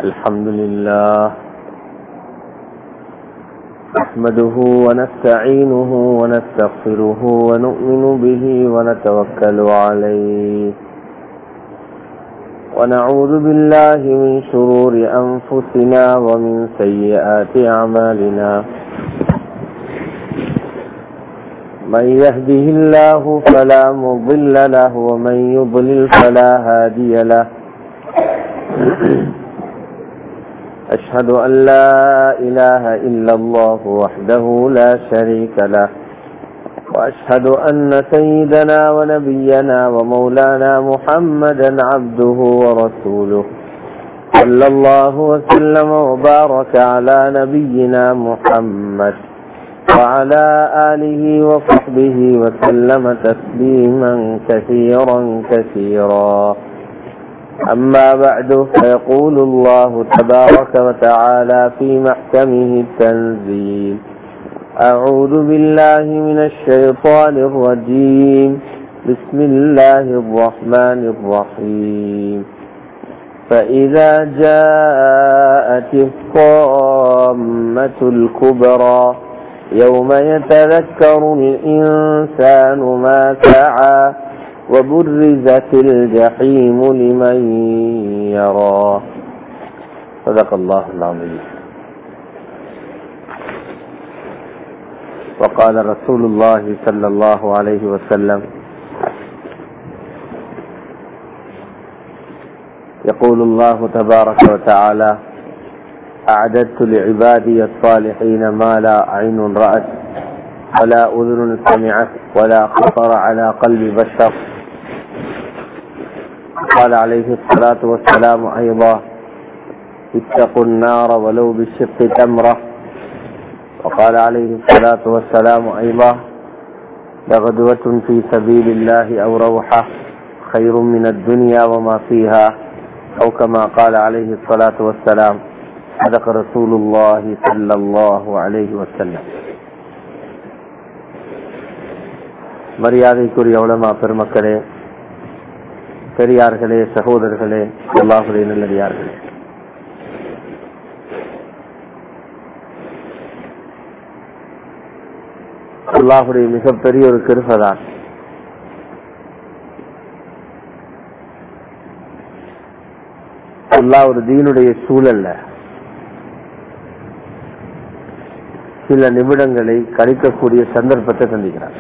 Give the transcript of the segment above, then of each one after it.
الحمد لله نحمده ونستعينه ونستغفره ونؤمن به ونتوكل عليه ونعوذ بالله من شرور أنفسنا ومن سيئات أعمالنا من يهده الله فلا مضل له ومن يضلل فلا هادي له أشهد أن لا إله إلا الله وحده لا شريك له وأشهد أن سيدنا ونبينا ومولانا محمدا عبده ورسوله صلى الله وسلم وبارك على نبينا محمد وعلى آله وصحبه وسلم تسليما كثيرا كثيرا أما بعد فيقول الله تبارك وتعالى في محكمه التنزيل أعوذ بالله من الشيطان الرجيم بسم الله الرحمن الرحيم فإذا جاءت الطامة الكبرى يوم يتذكر الإنسان ما سعى وبرزت الجحيم لمن يرى صدق الله العظيم وقال رسول الله صلى الله عليه وسلم يقول الله تبارك وتعالى أعددت لعبادي الصالحين ما لا عين رأت ولا أذن سمعت ولا خطر على قلب بشر قال عليه الصلاة والسلام أيضا اتقوا النار ولو بالشق تمرة وقال عليه الصلاة والسلام أيضا لغدوة في سبيل الله أو روحة خير من الدنيا وما فيها أو كما قال عليه الصلاة والسلام صدق رسول الله صلى الله عليه وسلم மரியாதைக்குரிய உலமா பெருமக்களே பெரியார்களே சகோதரர்களே அல்லாஹுடைய நல்லடியார்களே அல்லாஹுடைய மிகப்பெரிய ஒரு கிருபதான் அல்லாஹ் ஒரு தீனுடைய சூழல்ல சில நிமிடங்களை கழிக்கக்கூடிய சந்தர்ப்பத்தை சந்திக்கிறார்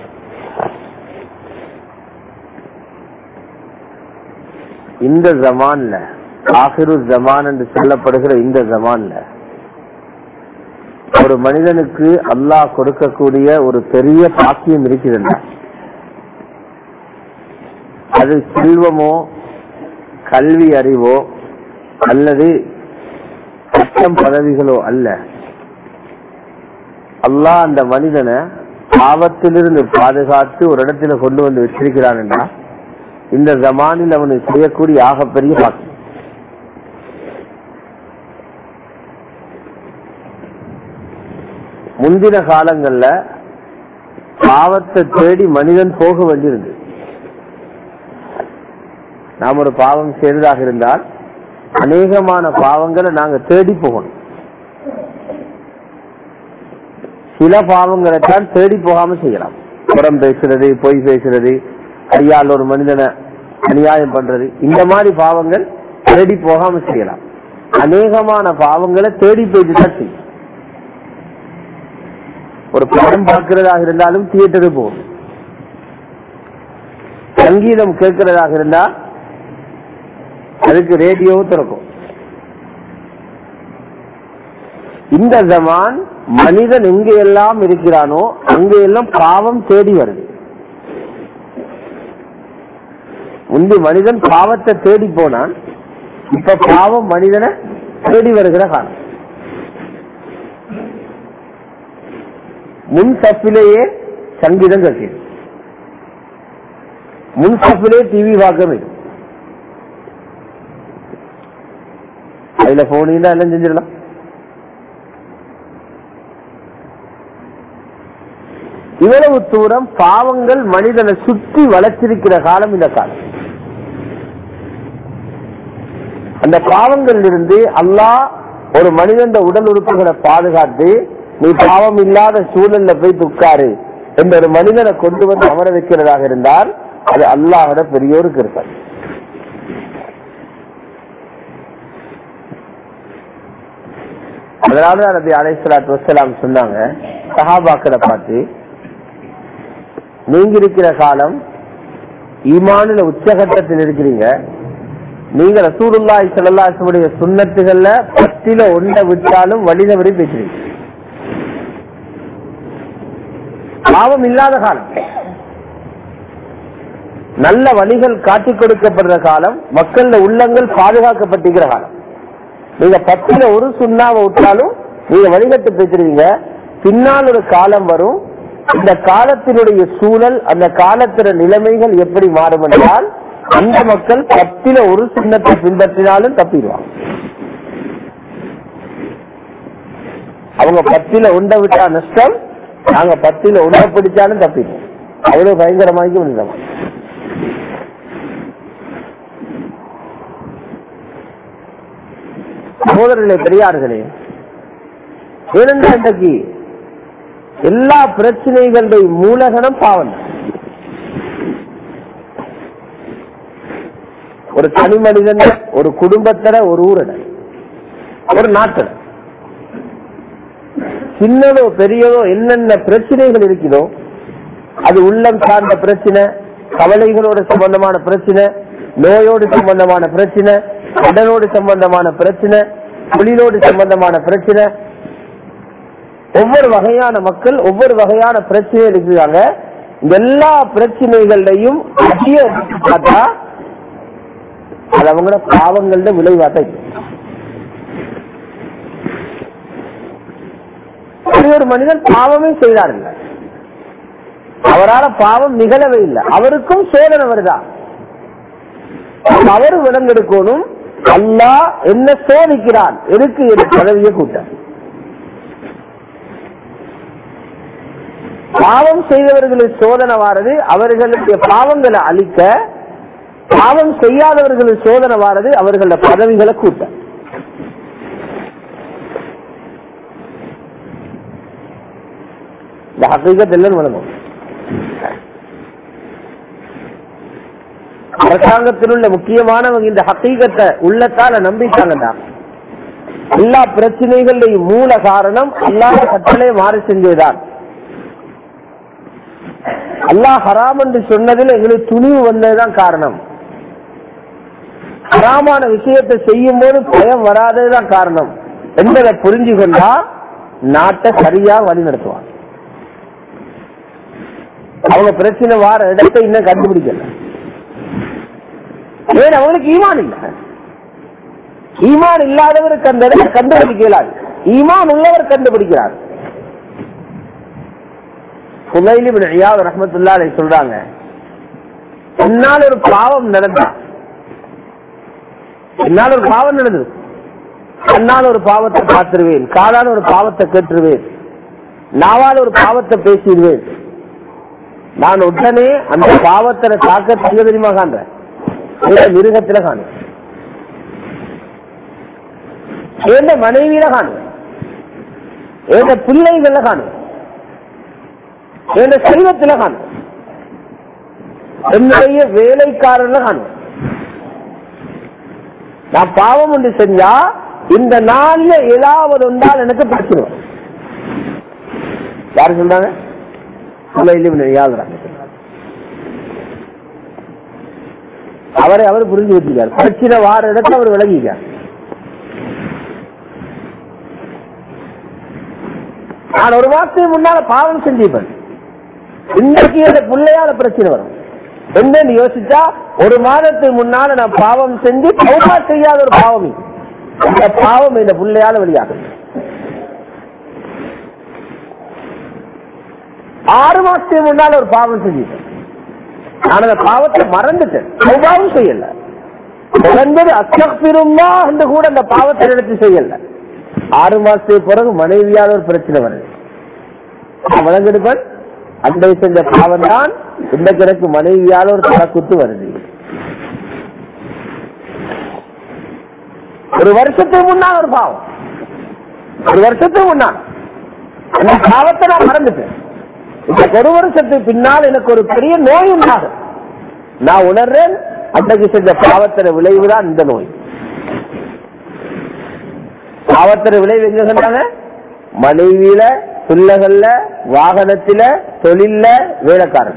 இந்த ஜமான்ல ஆகிரு ஜமான் என்று சொல்லப்படுகிற இந்த ஜமான்ல ஒரு மனிதனுக்கு அல்லாஹ் கொடுக்கக்கூடிய ஒரு பெரிய பாக்கியம் இருக்கிறது அது செல்வமோ கல்வி அறிவோ அல்லது சட்டம் பதவிகளோ அல்ல அல்லாஹ் அந்த மனிதனை பாவத்திலிருந்து பாதுகாத்து ஒரு இடத்துல கொண்டு வந்து வச்சிருக்கிறான் என்றா இந்த ஜமானில் அவனுக்கு செய்யக்கூடிய ஆகப்பெரிய பாக்கியம் முந்தின காலங்கள்ல பாவத்தை தேடி மனிதன் போக வேண்டியிருந்தது நாம் ஒரு பாவம் செய்ததாக இருந்தால் அநேகமான பாவங்களை நாங்க தேடி போகணும் சில பாவங்களை தான் தேடி போகாம செய்யலாம் புறம் பேசுறது பொய் பேசுறது கையால் ஒரு மனிதனை அநியாயம் பண்றது இந்த மாதிரி பாவங்கள் தேடி போகாம செய்யலாம் அநேகமான பாவங்களை தேடி போயிட்டு தான் செய்யும் ஒரு படம் பார்க்கிறதாக இருந்தாலும் தியேட்டரு போகும் சங்கீதம் கேட்கிறதாக இருந்தா அதுக்கு ரேடியோவும் திறக்கும் இந்த ஜமான் மனிதன் எங்க எல்லாம் இருக்கிறானோ அங்க எல்லாம் பாவம் தேடி வருது முந்தி மனிதன் பாவத்தை தேடி போனான் இப்ப பாவம் மனிதனை தேடி வருகிற காலம் முன் சப்பிலேயே சங்கீதம் கேட்கிறது முன் சப்பிலே டிவி பார்க்க வேண்டும் அதுல போனீங்கன்னா எல்லாம் செஞ்சிடலாம் இவ்வளவு தூரம் பாவங்கள் மனிதனை சுற்றி வளர்ச்சிருக்கிற காலம் இந்த காலம் அந்த பாவங்களில் இருந்து அல்லாஹ் ஒரு மனிதன் உடல் உறுப்புகளை பாதுகாத்து நீ பாவம் இல்லாத சூழல்ல போய் துக்காரு என்ற ஒரு மனிதனை கொண்டு வந்து அமர வைக்கிறதாக இருந்தால் அது அல்லாஹோட பெரிய ஒரு கிருப்பை அதனால நபி அலைசலாத்து வசலாம் சொன்னாங்க சஹாபாக்களை பார்த்து நீங்க இருக்கிற காலம் ஈமானில உச்சகட்டத்தில் இருக்கிறீங்க நீங்க ரசூலுல்லாஹி ஸல்லல்லாஹு அலைஹி வஸல்லம் சுன்னத்துகள்ல பத்தில ஒன்றை விட்டாலும் வழி தவறி பேசுறீங்க பாவம் இல்லாத காலம் நல்ல வழிகள் காட்டிக் கொடுக்கப்படுற காலம் மக்கள உள்ளங்கள் பாதுகாக்கப்பட்டிருக்கிற காலம் நீங்க பத்துல ஒரு சுண்ணாவை விட்டாலும் நீங்க வழிகட்டு பேசுறீங்க பின்னால் ஒரு காலம் வரும் இந்த காலத்தினுடைய சூழல் அந்த காலத்தின நிலைமைகள் எப்படி மாறும் என்றால் அந்த மக்கள் பத்தில ஒரு சின்னத்தை பின்பற்றினாலும் தப்பிடுவாங்க அவங்க பத்தில உண்டை விட்டா நஷ்டம் நாங்க பத்தில உண்டை பிடிச்சாலும் தப்பிடுவோம் அவ்வளவு பயங்கரமாக்கி விழுந்தோம் சகோதரர்களே பெரியார்களே ஏனென்றால் இன்றைக்கு எல்லா பிரச்சனைகளுடைய மூலகனம் பாவம் ஒரு தனி மனிதன் ஒரு குடும்பத்தில ஒரு ஊரிட ஒரு நாட்டில் சின்னதோ பெரியதோ என்னென்ன பிரச்சனைகள் இருக்குதோ அது உள்ளம் சார்ந்த பிரச்சனை கவலைகளோடு சம்பந்தமான பிரச்சனை நோயோடு சம்பந்தமான பிரச்சனை கடனோடு சம்பந்தமான பிரச்சனை தொழிலோடு சம்பந்தமான பிரச்சனை ஒவ்வொரு வகையான மக்கள் ஒவ்வொரு வகையான பிரச்சனை இருக்கிறாங்க இந்த எல்லா பிரச்சனைகளையும் அதிக பார்த்தா அது அவங்களோட பாவங்களோட விளைவாட்ட ஒரு மனிதன் பாவமே செய்தாருங்க அவரால் பாவம் நிகழவே இல்லை அவருக்கும் சோதனை வருதா அவரு விலங்கெடுக்கணும் அல்லா என்ன சோதிக்கிறான் எதுக்கு என் பதவியை கூட்ட பாவம் செய்தவர்களின் சோதனை வாரது அவர்களுடைய பாவங்களை அழிக்க பாவம் செய்யாதவர்களின் சோதனை வாரது அவர்களோட பதவிகளை கூட்ட இந்த ஹக்கீகத் எல்லாம் வழங்கும் அரசாங்கத்தில் உள்ள முக்கியமானவங்க இந்த ஹக்கீகத்தை உள்ளத்தால நம்பிட்டாங்கடா எல்லா பிரச்சனைகளையும் மூல காரணம் அல்லாத கட்டளை மாறி செஞ்சதுதான் அல்லாஹ் ஹராம் என்று சொன்னதில் எங்களுக்கு துணிவு வந்ததுதான் காரணம் ஹராமான விஷயத்தை செய்யும் போது பயம் வராததுதான் காரணம் என்பதை புரிஞ்சு கொண்டா நாட்டை சரியா வழி நடத்துவாங்க அவங்க பிரச்சனை வார இடத்தை இன்னும் கண்டுபிடிக்கல ஏன் அவங்களுக்கு ஈமான் இல்ல ஈமான் இல்லாதவருக்கு அந்த இடத்தை கண்டுபிடிக்க இயலாது ஈமான் உள்ளவர் கண்டுபிடிக்கிறார் ரஹமத்துல்லா சொல்றாங்க என்னால் ஒரு பாவம் நடந்தா என்னால் ஒரு பாவம் நடந்தது கண்ணால் ஒரு பாவத்தை பார்த்துருவேன் காலால் ஒரு பாவத்தை கேட்டுருவேன் நாவால் ஒரு பாவத்தை பேசிடுவேன் நான் உடனே அந்த பாவத்தை தாக்க தங்க தெரியுமா காண்றேன் மிருகத்துல காணுவேன் எந்த மனைவியில காணுவேன் எந்த பிள்ளைகள காணுவேன் எந்த செல்வத்தில காணுவேன் என்னுடைய வேலைக்காரர்ல காணுவேன் நான் பாவம் ஒன்று செஞ்சா இந்த நாள்ல ஏதாவது ஒன்றால் எனக்கு பிரச்சனை யாரு சொல்றாங்க அவரை அவர் புரிஞ்சு வச்சுக்கார் பிரச்சனை வார இடத்தை அவர் விளங்கிக்கார் நான் ஒரு மாசத்துக்கு முன்னால பாவம் செஞ்சிருப்பேன் இன்னைக்கு அந்த பிள்ளையால பிரச்சனை வரும் என்னன்னு யோசிச்சா ஒரு மாதத்துக்கு முன்னால நான் பாவம் செஞ்சு பௌமா செய்யாத ஒரு பாவம் அந்த பாவம் இந்த பிள்ளையால வெளியாகும் ஆறு மாசத்துக்கு முன்னால ஒரு பாவம் செஞ்சுட்டேன் நான் அந்த பாவத்தை மறந்துட்டேன் சௌபாவும் செய்யல குழந்தது அசப்பிருமா என்று கூட அந்த பாவத்தை எடுத்து செய்யல ஆறு மாசத்துக்கு பிறகு மனைவியால் ஒரு பிரச்சனை வருது வழங்கெடுப்பன் அண்டை செஞ்ச பாவம் தான் இந்த கிழக்கு மனைவியால் ஒரு தலக்குத்து வருது ஒரு வருஷத்துக்கு முன்னால் ஒரு பாவம் ஒரு வருஷத்துக்கு முன்னால் அந்த பாவத்தை நான் மறந்துட்டேன் இந்த ஒரு வருஷத்துக்கு பின்னால் எனக்கு ஒரு பெரிய நோய் உண்டாகும் நான் உணர்றேன் அன்றைக்கு செஞ்ச பாவத்தின விளைவுதான் இந்த நோய் பாவத்தின விளைவு எங்க சொன்னாங்க மனைவியில பிள்ளைகள்ல வாகனத்தில தொழில்ல வேலைக்காரன்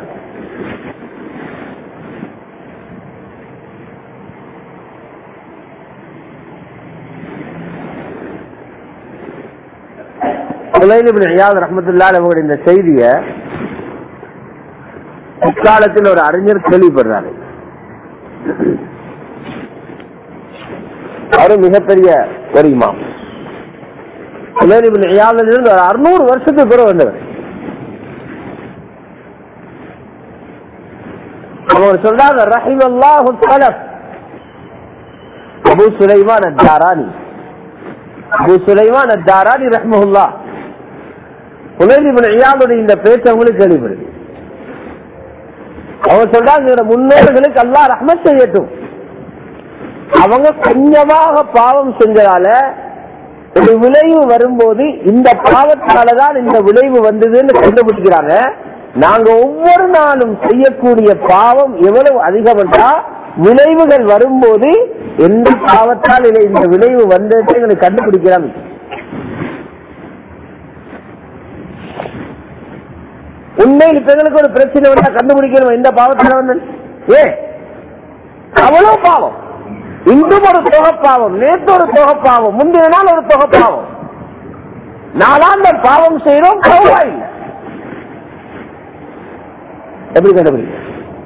ரஹமத்துல்லா அவங்களுடைய இந்த செய்திய இக்காலத்தில் ஒரு அறிஞர் கேள்விப்படுறாரு அவரு மிகப்பெரிய ஒரு இமாம் இருந்து ஒரு அறுநூறு வருஷத்துக்கு பிறகு வந்தவர் அவர் சொல்றாங்க ரஹிம் அல்லாஹு சலஃப் அபு சுலைமான் அத்தாரானி அபு சுலைமான் அத்தாரானி ரஹ்மஹுல்லா புலைலிபுடைய இந்த பேச்சு அவங்களுக்கு கேள்விப்படுது அவங்க சொல்றாங்க முன்னோர்களுக்கு அல்லா ரஹ்மத் செய்யட்டும் அவங்க கொஞ்சமாக பாவம் செஞ்சதால ஒரு விளைவு வரும்போது இந்த பாவத்தாலதான் இந்த விளைவு வந்ததுன்னு கண்டுபிடிக்கிறாங்க நாங்க ஒவ்வொரு நாளும் செய்யக்கூடிய பாவம் எவ்வளவு அதிகம் என்றா விளைவுகள் வரும்போது எந்த பாவத்தால் இல்லை இந்த விளைவு வந்ததை எங்களுக்கு கண்டுபிடிக்கிறாங்க உண்மையில் இப்ப எங்களுக்கு ஒரு பிரச்சனை வந்தா கண்டுபிடிக்கணும் எந்த பாவத்தில் வந்து ஏ அவ்வளவு பாவம் இன்றும் ஒரு தொகைப்பாவம் நேற்று ஒரு தொகைப்பாவம் முந்தைய நாள் ஒரு தொகைப்பாவம் நாளாந்த பாவம் செய்யறோம் பரவாயில்லை எப்படி கண்டுபிடிக்க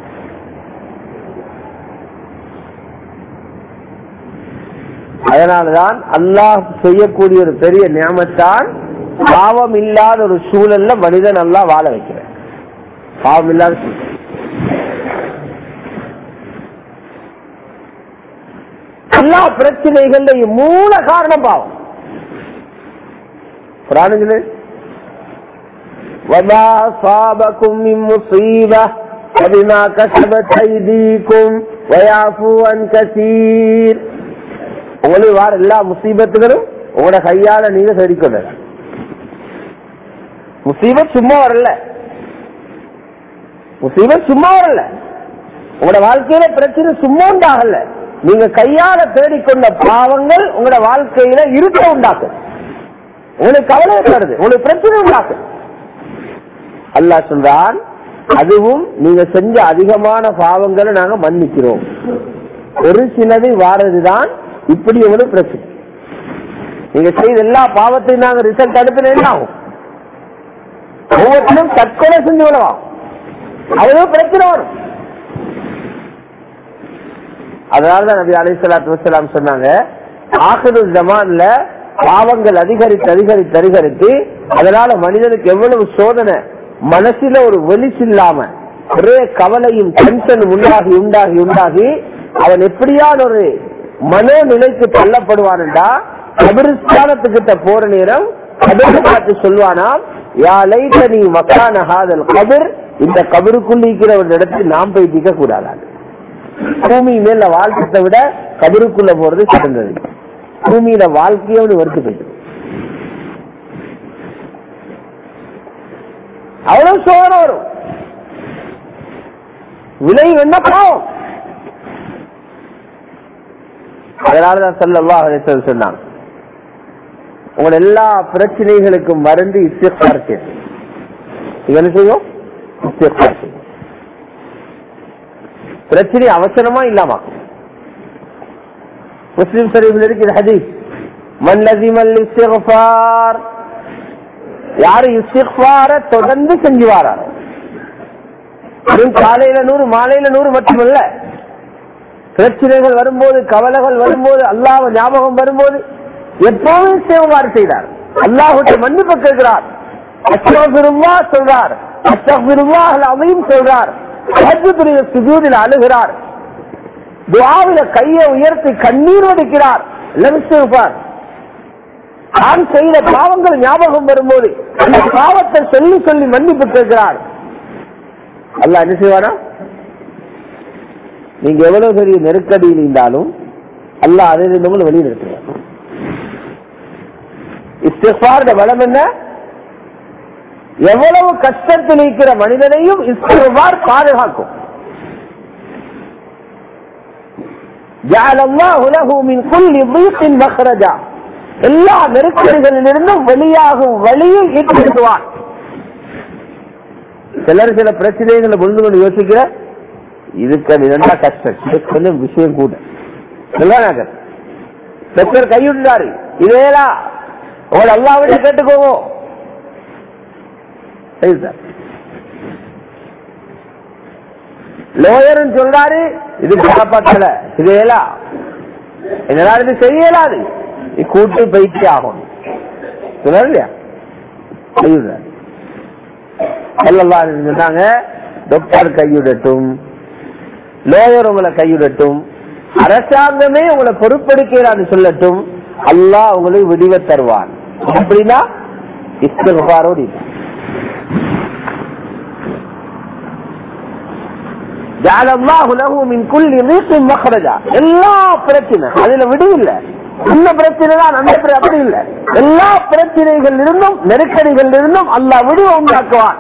அதனாலதான் அல்லாஹ் செய்யக்கூடிய ஒரு பெரிய நியமத்தான் பாவம் இல்லாத ஒரு சூழல்ல மனிதன் நல்லா வாழ வைக்கிறேன் பாவம் இல்லாத சூழல் எல்லா பிரச்சனைகள்லையும் மூல காரணம் பாவம் குரானுங்களே وما أصابكم من مصيبة فبما كسبت أيديكم ويعفو عن كثير உங்களுக்கு வார எல்லா முசீபத்துகளும் உங்களோட கையால நீங்க சரிக்கொள்ள முசீபத் சும்மா வரல முசீபத் சும்மா வரல உங்களோட வாழ்க்கையில பிரச்சனை சும்மா உண்டாகல நீங்க கையால தேடிக்கொண்ட பாவங்கள் உங்களோட வாழ்க்கையில இருக்க உண்டாக்கும் உங்களுக்கு கவலை வருது உங்களுக்கு பிரச்சனை உண்டாக்கும் அல்லாஹ் சொல்றான் அதுவும் நீங்க செஞ்ச அதிகமான பாவங்களை நாங்க மன்னிக்கிறோம் ஒரு சிலது வாரதுதான் இப்படி எவ்வளவு பிரச்சனை நீங்க செய்த எல்லா பாவத்தையும் நாங்க ரிசல்ட் அடுப்பில் என்ன ஆகும் ஒவ்வொருத்தரும் தற்கொலை செஞ்சு விடலாம் அவ்வளவு பிரச்சனை வரும் அதனாலதான் நபி அலி சலாத்து வசலாம் சொன்னாங்க ஆஹிரு ஜமான்ல பாவங்கள் அதிகரித்து அதிகரித்து அதிகரித்து அதனால மனிதனுக்கு எவ்வளவு சோதனை மனசுல ஒரு வெளிச்சு இல்லாம ஒரே கவலையும் டென்ஷன் உண்டாகி உண்டாகி உண்டாகி அவன் எப்படியான ஒரு மனோநிலைக்கு தள்ளப்படுவான்டா கபிரிஸ்தானத்துக்கிட்ட போற நேரம் கபிர் பார்த்து சொல்வானாம் யா லைட்ட நீ மக்கான ஹாதல் கபிர் இந்த கபிருக்குள்ள ஒரு இடத்தில் நாம் போய் திக்க கூடாது பூமி மேல வாழ்க்கத்தை விட கபிருக்குள்ள போறது சிறந்தது பூமியில வாழ்க்கையோடு வெறுத்து போயிட்டு அவ்வளவு சோதனை வரும் விளைவு என்ன பாவம் அதனாலதான் சொல்லவா சொன்னாங்க உங்களோட எல்லா பிரச்சனைகளுக்கும் மருந்து இஸ்திஃபார் செய்யும் என்ன செய்யும் இஸ்திஃபார் செய்யும் பிரச்சனை அவசரமா இல்லாம முஸ்லிம் ஷரீஃபில் இருக்குது ஹதீஸ் மன் லசிமல் இஸ்திஃபார் யாரு இஸ்திஃபார தொடர்ந்து செஞ்சு வாராரோ அதுவும் காலையில நூறு மாலையில நூறு மட்டுமல்ல பிரச்சனைகள் வரும்போது கவலைகள் வரும்போது அல்லாஹ் ஞாபகம் வரும்போது எப்போதும் சேவமாறு செய்தார் அல்லாஹுடைய மன்னிப்பு கேட்கிறார் அஸ்தகுருவா சொல்றார் அஸ்தகுருவா அதையும் சொல்றார் ஹஜ்ஜுடைய சுஜூதில் அழுகிறார் துவாவில கையை உயர்த்தி கண்ணீர் வடிக்கிறார் லவிஸ்திருப்பார் தான் செய்த பாவங்கள் ஞாபகம் வரும்போது அந்த பாவத்தை சொல்லி சொல்லி மன்னிப்பு கேட்கிறார் அல்ல என்ன செய்வானா நீங்க எவ்வளவு பெரிய நெருக்கடியில் இருந்தாலும் அல்ல அதை வெளியில் இருக்கிறார் இஸ்திஃபாரோட பலம் என்ன எவ்வளவு கஷ்டத்தில் இருக்கிற மனிதனையும் இஸ்திஃபார் பாதுகாக்கும் جعل الله له من كل ضيق مخرجا எல்லா நெருக்கடிகளிலிருந்தும் வெளியாகும் வழியை ஏற்படுத்துவான் சிலர் சில பிரச்சனைகளை புரிந்து கொண்டு யோசிக்கிற இதுக்கு அது என்ன கஷ்டம் இதுக்கு கொஞ்சம் விஷயம் கூட சொல்லுவாங்க பெற்றோர் கைவிட்டாரு இதேலா உங்களை அல்லாவிட கேட்டுக்கோங்க சரி சார் லோயரும் சொல்றாரு இது காப்பாத்தல இதேலா எங்களால் இது செய்யலாது நீ கூட்டு பயிற்சி ஆகும் சொல்றாரு இல்லையா கைவிடுறாரு சொல்லலாம் சொன்னாங்க டாக்டர் கைவிடட்டும் லோயர் உங்களை கைவிடட்டும் அரசாங்கமே உங்களை பொறுப்பெடுக்கிறான்னு சொல்லட்டும் அல்லாஹ் உங்களுக்கு விடிவ தருவான் அப்படின்னா இஸ்திகாரோடு எல்லா பிரச்சனை அதுல விடுவில்லை இந்த பிரச்சனை தான் அந்த பிர- அப்படி இல்லை எல்லா பிரச்சனைகள் இருந்தும் நெருக்கடிகள் இருந்தும் அல்லாஹ் விடுவ உண்டாக்குவான்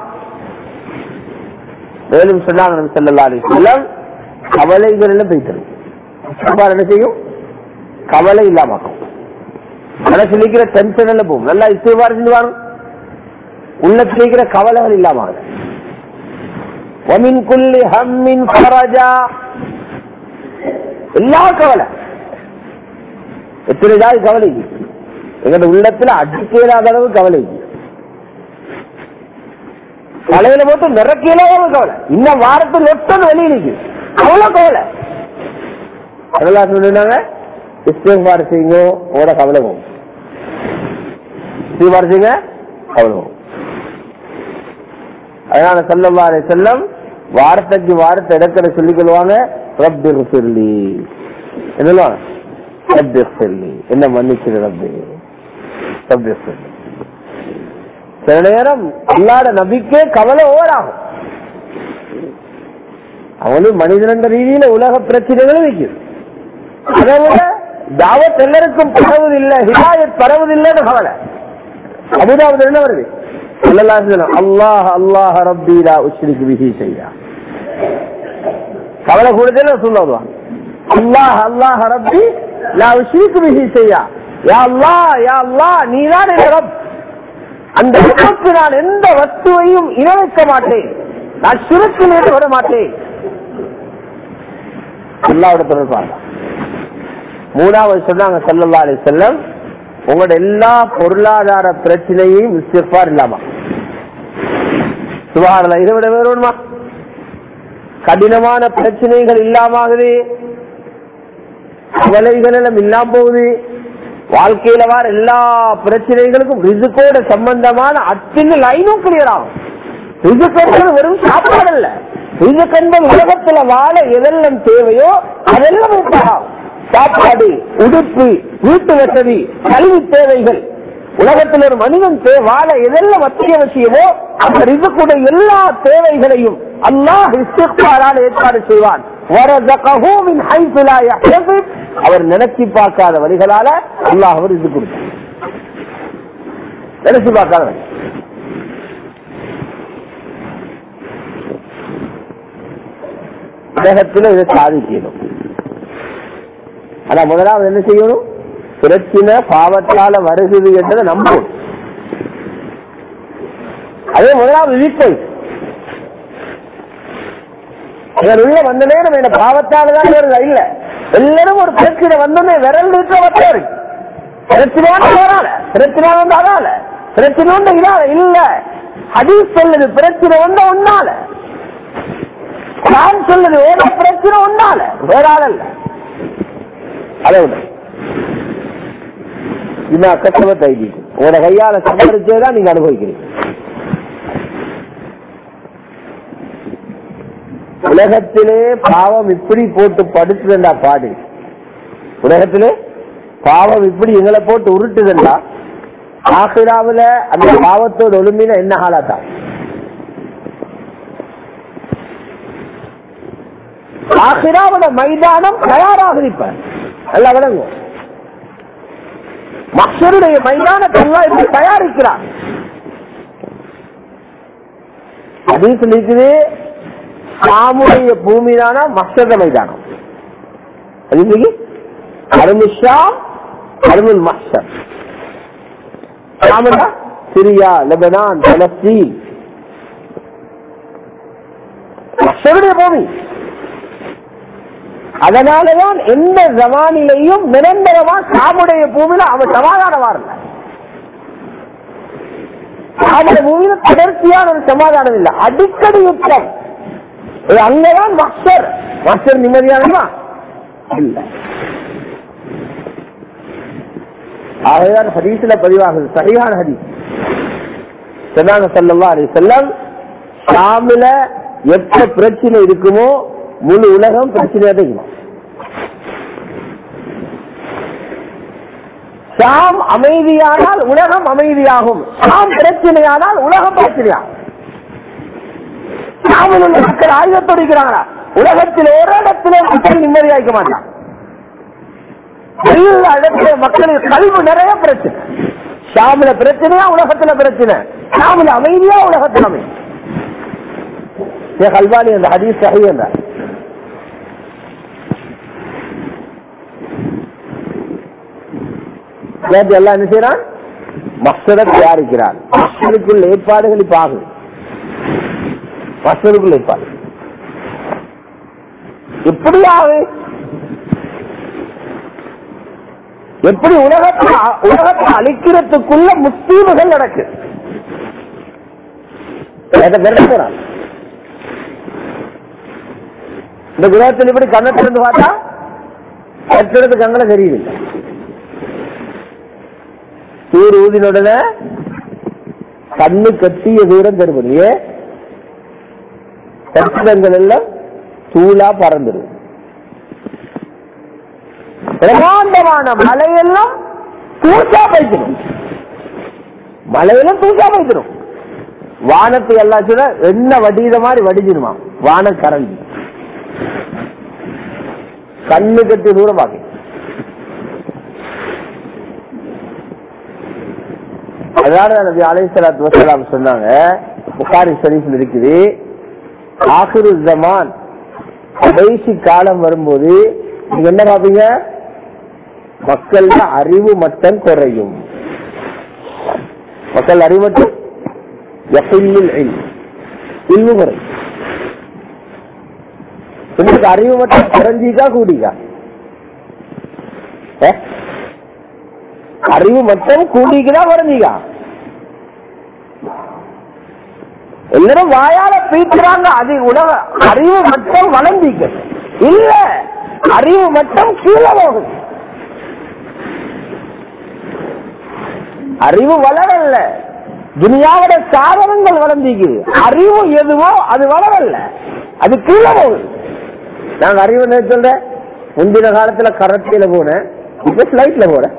மேலும் சொன்னாங்க நபி ஸல்லல்லாஹு அலைஹி வஸல்லம் கவலைகள் எல்லாம் போய்த்தரும் இஸ்திக்பார் என்ன செய்யும் கவலை இல்லாமக்கும் மனசுல இருக்கிற டென்ஷன் எல்லாம் போகும் நல்லா இஸ்திக்பார் செஞ்சு வாங்க உள்ளத்துல இருக்கிற கவலைகள் இல்லாம ஆகுது. ومن كل هم فرجا எல்லா கவலை எத்தனை ஜாதி கவலை எங்க உள்ளத்துல அடிக்கலாத அளவு கவலை தலையில போட்டு நிறக்கலாத கவலை இன்னும் வாரத்தில் எத்தனை வெளியே நிற்கு அவ்வளவு கவலை அதெல்லாம் சொல்லினாங்க இஸ்திஃபார் செய்யுங்க உங்களோட கவலை போகும் இஸ்திஃபார் செய்யுங்க கவலை போகும் அதனால சல்லல்லா அலைஹி செல்லம் வாரத்தைக்கு வாரத்தை இடத்துல சொல்லிக் கொள்வாங்க ரப்பி குஃபிர்லி என்னலாம் ரப்பி குஃபிர்லி என்ன மன்னிச்சிரு ரப்பி ரப்பி குஃபிர்லி சில நேரம் அல்லாத நபிக்கே கவலை ஓராகும் அவனும் மனிதன் ரீதியில உலக பிரச்சனைகளும் வைக்குது அதை விட தாவத் எல்லாருக்கும் பரவுதில்லை ஹிதாயத் பரவுதில்லைன்னு கவலை அபுதாபுல என்ன வருது ஸல்லல்லாஹு அலைஹி வஸல்லம், அல்லாஹ் அல்லாஹ் ரப்பி லா உஷ்ரிகு பிஹி ஷையா கவலை கூடுதல சொல்லுவாங்க அல்லாஹ் அல்லாஹ் ரப்பி லா உஷ்ரிகு பிஹி ஷையா யா அல்லாஹ் யா அல்லாஹ் நீதான் என் ரப் அந்த ரப்புக்கு நான் எந்த வஸ்துவையும் இணைக்க மாட்டேன் நான் சுருக்கில் விட மாட்டேன் அல்லாவோட தொடர்பாக மூணாவது சொன்னாங்க சல்லல்லா அலைஹி வஸல்லம் உங்களோட எல்லா பொருளாதார பிரச்சனையும் இஸ்திஃபார் இல்லாம சுபாரல இதை விட வேறுமா கடினமான பிரச்சனைகள் இல்லாமகுது கவலைகள் எல்லாம் இல்லாம போகுது வாழ்க்கையில வர எல்லா பிரச்சனைகளுக்கும் ரிசுக்கோட சம்பந்தமான அத்தனை லைனும் கிளியர் ஆகும் ரிசுக்கு வெறும் சாப்பாடு அல்ல ரிசுக் என்பது உலகத்துல வாழ எதெல்லாம் தேவையோ அதெல்லாம் இருக்கலாம் சாப்பாடு உடுப்பு வீட்டு வசதி கல்வி தேவைகள் உலகத்தில் ஒரு மனிதன் தே- வாழ எதெல்லாம் அத்தியாவசியமோ அந்த ரிசுக்குடைய எல்லா தேவைகளையும் அல்லாஹ் இஸ்திக்பாரால் ஏற்பாடு செய்வான் வரதகஹு மின் ஹைஸு லா யஹ்தசிப். அவர் நினைச்சு பார்க்காத வழிகளால அல்லாஹ் அவர் இது கொடுத்தார் நினைச்சு பார்க்காத வழி உலகத்துல இதை சாதிக்கணும் ஆனா முதலாவது என்ன செய்யணும் பிரச்சனை பாவத்தால வருகிறது என்றதை நம்பணும் அதே முதலாவது வீட்டை இவர் உள்ள வந்த நேரம் என்ன பாவத்தால தான் வருதா இல்ல எல்லாரும் ஒரு பிரச்சனை வந்தோடனே விரல் இருக்கிற வந்தாரு பிரச்சனை வரால பிரச்சனை வந்து அதால பிரச்சனை வந்து இதால இல்ல ஹதீஸ் சொல்லுது பிரச்சனை வந்த ஒன்னால நான் சொல்லுது ஒரு பிரச்சனை ஒன்னால வேற ஆள் அல்ல அதை விட இது கஷ்டமா தைரியம் உங்களோட கையால சம்பாதிச்சேதான் நீங்க அனுபவிக்கிறீங்க உலகத்திலே பாவம் இப்படி போட்டு படுத்துதண்டா பாடு உலகத்திலே பாவம் இப்படி எங்களை போட்டு உருட்டுதண்டா ஆசிராவுல அந்த பாவத்தோட ஒழுமையில என்ன ஹாலாத்தா ஆசிராவோட மைதானம் தயாராக இருப்ப நல்லா விளங்கும் மக்களுடைய மைதானத்தெல்லாம் இப்படி தயாரிக்கிறார் ஹதீஸ்ல இருக்குது ஷாமுடைய பூமிதான மக்சத மைதானம் அது இன்னைக்கு அருமு ஷாம் அருமுல் மக்சர் ஷாமுனா சிரியா லெபனான் பலஸ்தீன் மக்சருடைய பூமி அதனாலதான் எந்த ஜமானிலையும் நிரந்தரமா ஷாமுடைய பூமியில அவன் சமாதானம் வரல ஷாமுடைய பூமியில தொடர்ச்சியான ஒரு சமாதானம் இல்லை அடிக்கடி யுத்தம் இது அங்கதான் மக்சர் மக்சர் நிம்மதியானமா இல்ல ஆகையான் ஹதீஸ்ல பதிவாகுது சரியான ஹதீஸ் சொன்னாங்க சல்லல்லா அலி செல்லம் ஷாமில எப்ப பிரச்சனை இருக்குமோ முழு உலகம் பிரச்சனையா இருக்குமா ஷாம் அமைதியானால் உலகம் அமைதியாகும் ஷாம் பிரச்சனையானால் உலகம் பிரச்சனையாகும் ஷாமில் உள்ள மக்கள் ஆயுதத்தோடு இருக்கிறாங்களா உலகத்தில் ஒரு இடத்துல மக்கள் நிம்மதியாக்க மாட்டாங்க எல்லா இடத்துல மக்களுக்கு கல்வி நிறைய பிரச்சனை ஷாமில பிரச்சனையா உலகத்துல பிரச்சனை ஷாமில அமைதியா உலகத்துல அமைதி ஷேக் அல்பானி அந்த ஹதீஸ் சஹி என்றார் நேற்று எல்லாம் என்ன செய்யறான் மக்சரை தயாரிக்கிறான் மக்சருக்குள்ள ஏற்பாடுகள் இப்ப ஆகுது மக்சருக்குள்ள ஏற்பாடு எப்படி ஆகுது எப்படி உலகத்தை உலகத்தை அழிக்கிறதுக்குள்ள முஸ்தீவுகள் நடக்கு போறான் இந்த குலத்தில் இப்படி கண்ணை திறந்து பார்த்தா கட்டிடத்து கண்ணல தெரியவில்லை சூர் ஊதினுடனே கண்ணு கட்டிய தூரம் தெரிவது ஏன் கட்டிடங்கள் எல்லாம் தூளா பறந்துடும் பிரமாண்டமான மலையெல்லாம் தூசா பைக்கணும் மலையெல்லாம் தூசா பைக்கணும் வானத்தை எல்லாம் சொன்னா என்ன வடித மாதிரி வடிஞ்சிருமா வான கரண்டி கண்ணு கட்டி தூரம் பார்க்க அதனால நபி அலைசலாத்து வசலாம் சொன்னாங்க புகாரி ஷரீஃபில் இருக்குது ஆசிரு ஜமான் கடைசி காலம் வரும்போது நீங்க என்ன பாப்பீங்க மக்கள் அறிவு மட்டம் குறையும் மக்கள் அறிவு மட்டம் இல்மு குறையும் உங்களுக்கு அறிவு மட்டம் குறைஞ்சிக்கா கூடிக்கா அறிவு மட்டம் கூடிக்குதா குறைஞ்சிக்கா எல்லாரும் வாயால பீட்டுறாங்க அது உலக அறிவு மட்டம் வளர்ந்திக்க இல்ல அறிவு மட்டம் கீழே போகுது அறிவு வளரல துனியாவோட சாதனங்கள் வளர்ந்திக்குது அறிவு எதுவோ அது வளரல அது கீழே போகுது நாங்க அறிவு என்ன சொல்றேன் முந்தின காலத்துல கரத்தில போனேன் இப்ப பிளைட்ல போறேன்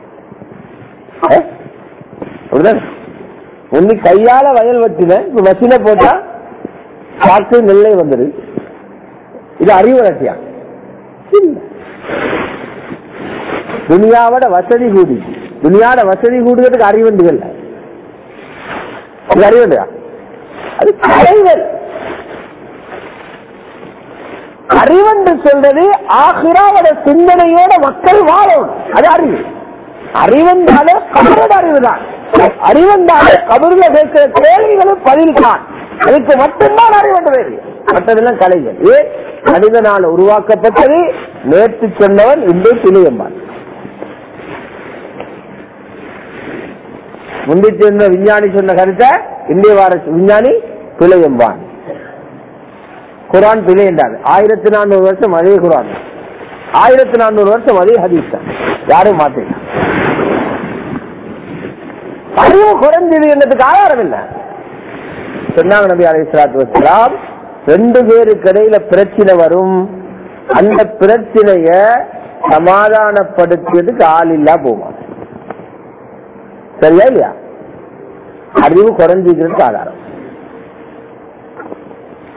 முந்தி கையால வயல் வச்சுனேன் இப்ப மசின போட்டா காற்று நெல்லை வந்துடு இது அறிவு வளர்ச்சியா துனியாவோட வசதி கூடி துனியாவோட வசதி கூடுறதுக்கு அறிவண்டுகள் அது அறிவண்டா அது கலைகள் அறிவென்று சொல்றது ஆகிராவோட சிந்தனையோட மக்கள் வாழணும் அது அறிவு அறிவென்றாலே கபரோட அறிவுதான் அறிவென்றாலே கபருல கேட்கிற கேள்விகளும் பதில் தான் அதுக்கு மட்டும்தான் அறிவென்று வேறு மற்றதெல்லாம் கலைகள் ஏ மனிதனால் உருவாக்கப்பட்டது நேற்று சொன்னவன் இன்று துணியம்பான் முந்தி சொன்ன விஞ்ஞானி சொன்ன கருத்தை இந்திய வார விஞ்ஞானி பிழையம்பான் குரான் பிழை என்றார் ஆயிரத்தி நானூறு வருஷம் அதே குரான் ஆயிரத்தி நானூறு வருஷம் அதே ஹதீஸ் தான் யாரும் மாத்தல அறிவு குறைஞ்சது என்றதுக்கு ஆதாரம் என்ன சொன்னாங்க நபி அலி சலாத்து வசலாம் ரெண்டு பேருக்கு இடையில பிரச்சனை வரும் அந்த பிரச்சனைய சமாதானப்படுத்துறதுக்கு ஆள் இல்லா போவாங்க சரியா இல்லையா அறிவு குறைஞ்சிக்கிறதுக்கு ஆதாரம்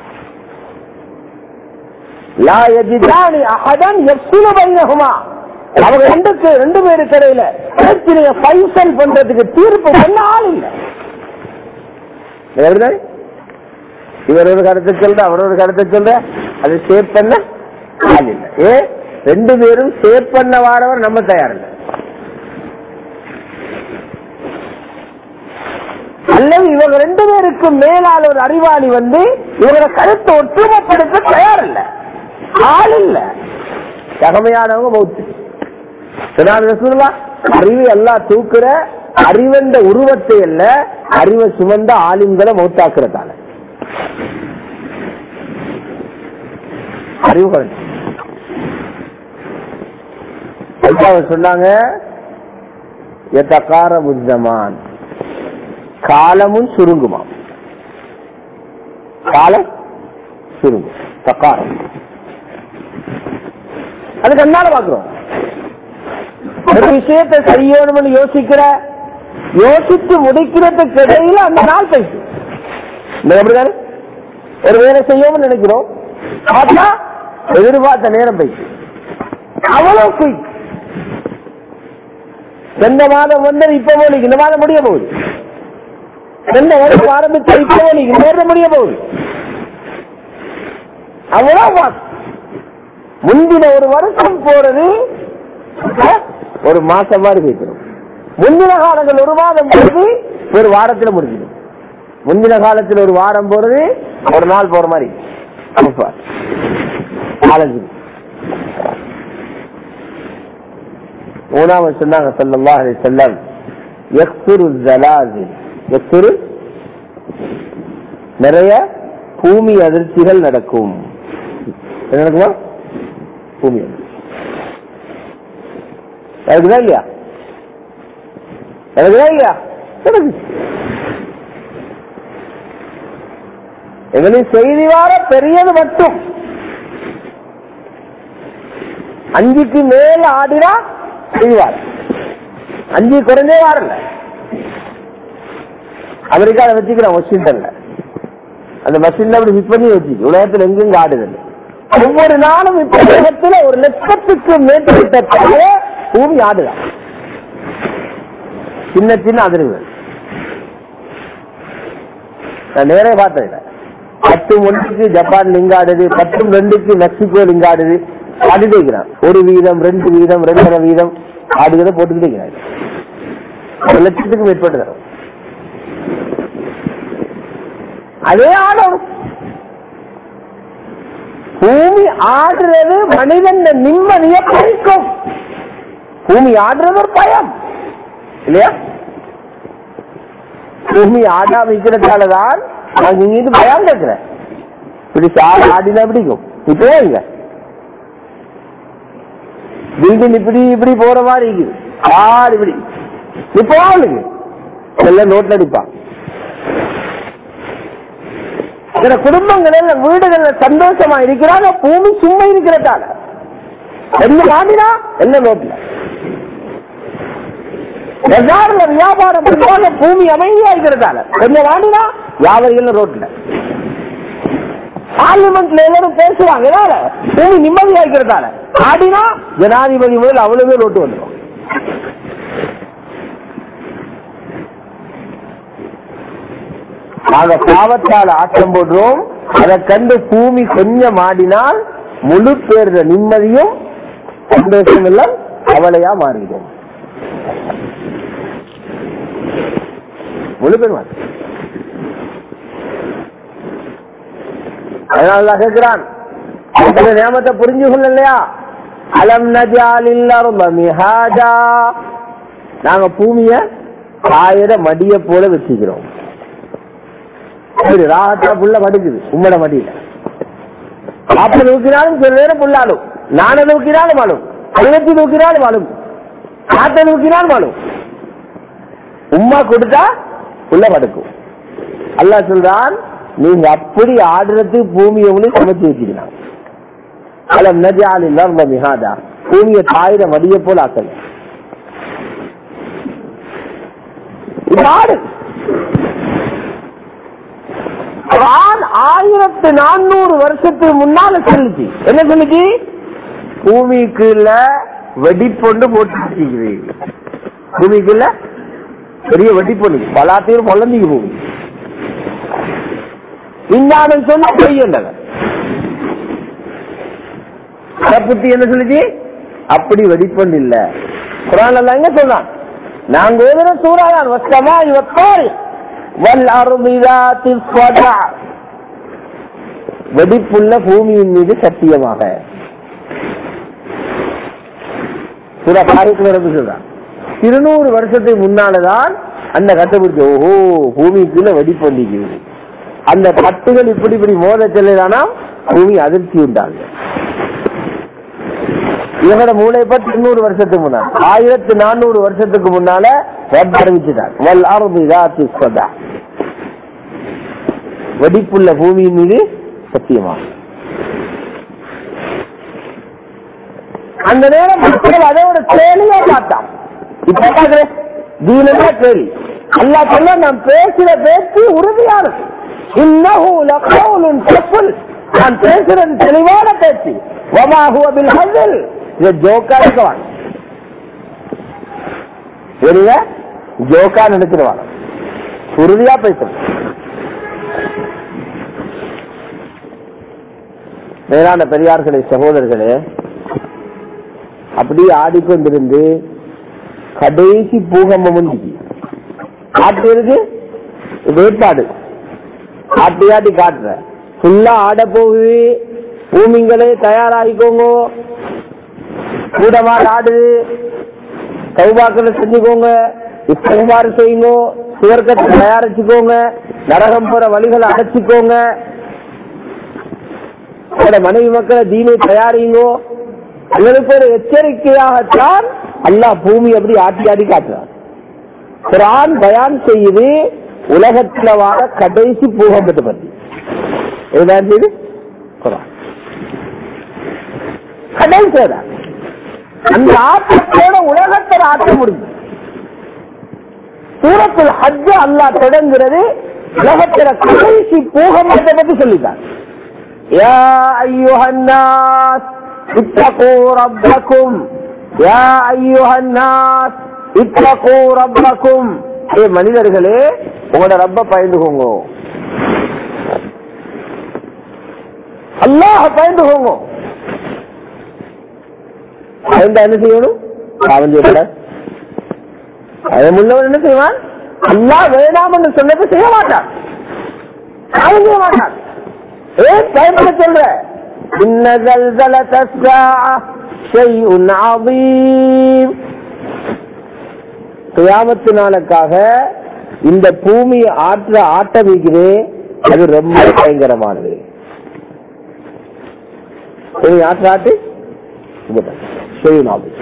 லா யஜிதானி அஹதன் யஃப்ஸுலு பைனஹுமா அவங்க ரெண்டுக்கு ரெண்டு பேருக்கு இடையில பிரச்சனையை பைசல் பண்றதுக்கு தீர்ப்பு பண்ண ஆள் இல்ல everyday? இவர் ஒரு கருத்தை சொல்ற அவர் ஒரு கருத்தை சொல்ற அதை சேவ் பண்ண ஆள் இல்ல ஏ ரெண்டு பேரும் சேவ் பண்ண வாரவர் நம்ம தயார் இல்ல அல்லது இவங்க ரெண்டு பேருக்கு மேலான ஒரு அறிவாளி வந்து இவங்க கருத்தை ஒற்றுமைப்படுத்த தயார் இல்ல ஆள் இல்ல தகமையானவங்க மௌத்து சொன்னார் ரசூலுல்லா, அறிவு எல்லாம் தூக்குற அறிவென்ற உருவத்தை அல்ல அறிவை சுமந்த ஆலிம்களை மௌத்தாக்குறதால அறிவு குறைஞ்சு. அதுக்கு அவர் சொன்னாங்க எத்தக்கார புத்தமான் காலமும் சுருங்குமாம் காலம் சுருங்கும் தக்காரம் அதுக்கு என்னால பாக்குறோம் ஒரு விஷயத்தை செய்யணும்னு யோசிக்கிற யோசிச்சு முடிக்கிறதுக்கு இடையில அந்த நாள் போயிட்டு இந்த எப்படிதானே ஒரு வேலை செய்யணும்னு நினைக்கிறோம் பார்த்தா எதிர்பார்த்த நேரம் போயிட்டு அவ்வளவு குயிக் எந்த மாதம் வந்தது இப்ப போலிக்கு இந்த மாதம் முடிய போகுது எந்த வருஷம் ஆரம்பிச்ச இப்ப போலிக்கு இந்த வருஷம் முடிய போகுது அவ்வளவு fast. முந்தின ஒரு வருஷம் போறது அஹ், ஒரு மாசம் மாதிரி கேட்கிறோம் முந்தின காலங்கள் ஒரு மாதம் போறது ஒரு வாரத்துல முடிஞ்சிடும் முந்தின காலத்துல ஒரு வாரம் போறது ஒரு நாள் போற மாதிரி அப்ப, நாலஞ்சு மூணாவது சொன்னாங்க சல்லல்லாஹு அலைஹி வஸல்லம் யக்துரு ஜலாசில் யக்துரு நிறைய பூமி அதிர்ச்சிகள் நடக்கும் என்ன நடக்குமா பூமி அதிர்ச்சி நடக்குதா இல்லையா நடக்குதா இல்லையா நடக்குது எங்களின் செய்தி வார பெரியது மட்டும் அஞ்சுக்கு மேல ஆடினா செய்தி வார அஞ்சு குறைஞ்சே வாரல அமெரிக்கால வச்சுக்கிறேன் வாஷிங்டன்ல அந்த மஷின்ல அப்படி ஃபிட் பண்ணி வச்சு உலகத்துல எங்கெங்க ஆடுது ஒவ்வொரு நாளும் இப்ப உலகத்துல ஒரு லட்சத்துக்கு மேற்பட்ட தடவை பூமி ஆடுதான் சின்ன சின்ன அதிர்வுகள் நான் நேரே பார்த்தேன் இதை. பத்து ஒன்றுக்கு ஜப்பான் லிங்க் ஆடுது பத்து ரெண்டுக்கு மெக்சிகோ லிங்க் ஆடுது ஆடிட்டே இருக்கிறான் ஒரு வீதம் ரெண்டு வீதம் ரெண்டரை வீதம் ஆடுகிறத போட்டுக்கிட்டே இருக்கிறாங்க ஒரு லட்சத்துக்கு மேற்பட்டு தரும் அதே ஆடும் பூமி ஆடுறது மனிதன் நிம்மதியை பறிக்கும் பூமி ஆடுறது ஒரு பயம் இல்லையா பூமி ஆடாம இருக்கிறதாலதான் நான் இங்க இருந்து பயம் கேட்கிறேன் இப்படி சார் ஆடினா பிடிக்கும் இப்போ இல்ல பில்டிங் இப்படி இப்படி போற மாதிரி இருக்குது ஆடு இப்படி இப்போ அவளுக்கு எல்லாம் நோட்ல அடிப்பான் சில குடும்பங்களில் வீடுகள்ல சந்தோஷமா இருக்கிறாங்க பூமி சும்மா இருக்கிறதால என்ன வாங்கினா என்ன நோட்ல பஜார்ல வியாபாரம் பண்ணுவாங்க பூமி அமைதியா இருக்கிறதால கொஞ்சம் வாங்கினா வியாபாரிகள் ரோட்ல பார்லிமெண்ட்ல எல்லாரும் பேசுவாங்க எதால பூமி நிம்மதியா இருக்கிறதால ஆடினா ஜனாதிபதி முதல் அவ்வளவு ரோட்டு வந்துடும் நாங்க பாவத்தால் ஆட்டம் போடுறோம் அதை கண்டு பூமி கொஞ்சம் ஆடினால் முழு பேர் நிம்மதியும் சந்தோஷம் எல்லாம் கவலையா மாறிடும் முழு பேர் மாறி அதனால கேட்கிறான் அந்த நியமத்தை புரிஞ்சு கொள்ளலையா அலம் நஜாலில் மிஹாஜா நாங்க பூமிய காயிற மடிய போல வச்சுக்கிறோம் சரி ராகத்தா புள்ள மடுக்குது உம்மட மடியில அப்ப நூக்கினாலும் சில நேரம் புள்ளாலும் நான நூக்கினாலும் அழும் அழுவத்தி நூக்கினாலும் அழும் காத்த நூக்கினாலும் அழும் உம்மா கொடுத்தா உள்ள படுக்கும் அல்லாஹ் சொல்றான் நீங்க அப்படி ஆடுறதுக்கு பூமியை உங்களுக்கு சமைச்சு வச்சுக்கலாம் அலம் நஜால் இல்ல மிகாதா பூமியை தாயிர மடிய போல ஆக்கல இது ஆடு குர்ஆன் ஆயிரத்து நானூறு வருஷத்துக்கு முன்னால சொல்லுச்சு என்ன சொல்லுச்சு பூமிக்குள்ள வெடிப்பொண்டு போட்டு வச்சிருக்கிறீங்க பூமிக்குள்ள பெரிய வெடிப்பொண்டு பலாத்தையும் பொழந்திக்கு பூமி விஞ்ஞானம் சொன்ன பொய்யண்டவன் புத்தி என்ன சொல்லுச்சு அப்படி வெடிப்பொண்டு இல்ல குரான் எங்க சொல்றான் நாங்க ஓதுன சூறாதான் வசமா இவத்தால் வல் அருமிதாத்தி ஸ்வதா வெடிப்புள்ள பூமியின் மீது சத்தியமாக சூரா பாரிக்கு சொல்றான் இருநூறு வருஷத்துக்கு முன்னாலதான் அந்த கண்டுபிடிச்ச ஓஹோ பூமிக்குள்ள வெடிப்பு வந்திக்குது அந்த தட்டுகள் இப்படி இப்படி மோத செல்லதானா பூமி அதிர்ச்சி உண்டாங்க இவரோட மூளை பத்தி இருநூறு வருஷத்துக்கு முன்னால ஆயிரத்தி நானூறு வருஷத்துக்கு முன்னால ரப் அறிவிச்சுட்டார் வல் அருமி ராத்தி ஸ்வதா வெடிப்புள்ள பூமியின் மீது சத்தியமா அந்த நேரம் மக்கள் அதோட கேள்வியா பார்த்தான் இப்ப பாக்குறேன் தீனமா கேள்வி அல்லா சொல்ல நான் பேசுற பேச்சு உறுதியானது இன்னஹூல கவுலுன் தப்புல் நான் பேசுறது தெளிவான பேச்சு வமாஹுவ பில் ஹஸல் இது ஜோக்கா இருக்கவான் சரிங்க ஜோக்கா நினைச்சிருவாங்க உறுதியா பேசுறேன் மேலான பெரியார்களே சகோதரர்களே அப்படியே ஆடிக்கொண்டிருந்து கடைசி பூகம்பம் வந்துச்சு ஆட்டு இருக்கு வேட்பாடு ஆட்டி ஆட்டி காட்டுற ஃபுல்லா ஆட போகுது பூமிங்களே தயாராகிக்கோங்க கூடமாட ஆடுது சௌபாக்களை செஞ்சுக்கோங்க இஸ்தகுமாறு செய்யுங்க சுவர்க்கத்தை தயாரிச்சுக்கோங்க நரகம் போற வழிகளை அடைச்சிக்கோங்க உங்களோட மனைவி மக்களை தீனை தயாரிங்கோ உங்களுக்கு ஒரு எச்சரிக்கையாகத்தான் அல்லாஹ் பூமி அப்படி ஆட்டி ஆட்டி காட்டுறார் குரான் பயான் செய்யுது உலகத்துல வார கடைசி பூகம்பத்தை பத்தி இதுதான் செய்து குரான் கடைசி தான். அந்த ஆட்டத்தோட உலகத்தில் ஆட்ட முடியும் சூரத்தில் ஹஜ் அல்லாஹ் தொடங்குறது உலகத்துல கடைசி பூகம்பத்தை பத்தி சொல்லிட்டார் يا أيها الناس اتقوا ربكم يا أيها الناس اتقوا ربكم ஏ மனிதர்களே உங்களோட ரப்ப பயந்துக்கோங்க அல்லாஹ் பயந்துக்கோங்க பயந்தா என்ன செய்யணும் பாவம் செய்யக்கூடாது அதன் உள்ளவன் என்ன செய்வான் அல்லாஹ் வேண்டாம் என்று சொன்னது செய்ய மாட்டான் பாவம் செய்ய மாட்டான் ஏன் பயப்பட சொல்ற இன்ன زلزلة الساعة شيء عظيم கியாமத்து நாளுக்காக இந்த பூமியை ஆற்ற ஆட்டமிக்குது அது ரொம்ப பயங்கரமானது பூமி ஆற்ற ஆட்டு செய்யணும்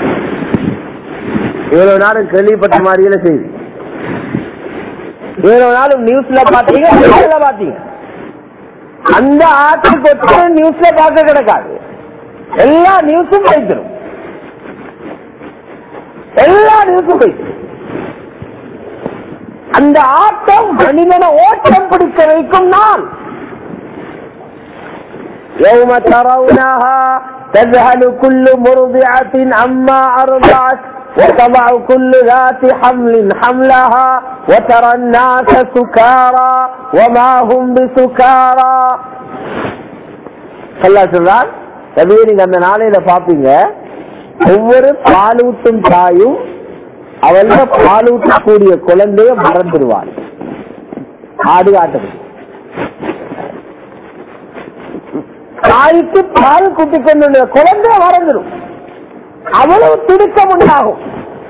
இவ்வளவு நாளும் கேள்விப்பட்ட மாதிரியில செய்தி இவ்வளவு நாளும் நியூஸ்ல பாத்தீங்க நியூஸ்ல பாத்தீங்க அந்த ஆற்றுக்கு ஒற்றை நியூஸ்ல பார்க்க கிடக்காது எல்லா நியூஸும் வைத்திரும் எல்லா நியூஸும் வைத்திரும் அந்த ஆட்டம் மனிதனை ஓட்டம் பிடிக்க வைக்கும் நாள் يوم ترونها تذهل كل مرضعة عما أرضعت وتضع كل ذات حمل حملها وترى الناس سكارى وما هم بسكارى அல்லாஹ் சொல்றான் நபியே நீங்க அந்த நாளையில பாப்பீங்க ஒவ்வொரு பாலூட்டும் தாயும் அவள பாலூட்டக்கூடிய குழந்தைய மறந்துடுவாள் ஆடு ஆட்டது தாய்க்கு பால் குட்டி கொண்டு குழந்தைய மறந்துடும் அவ்வளவு துடுக்கம் உண்டாகும்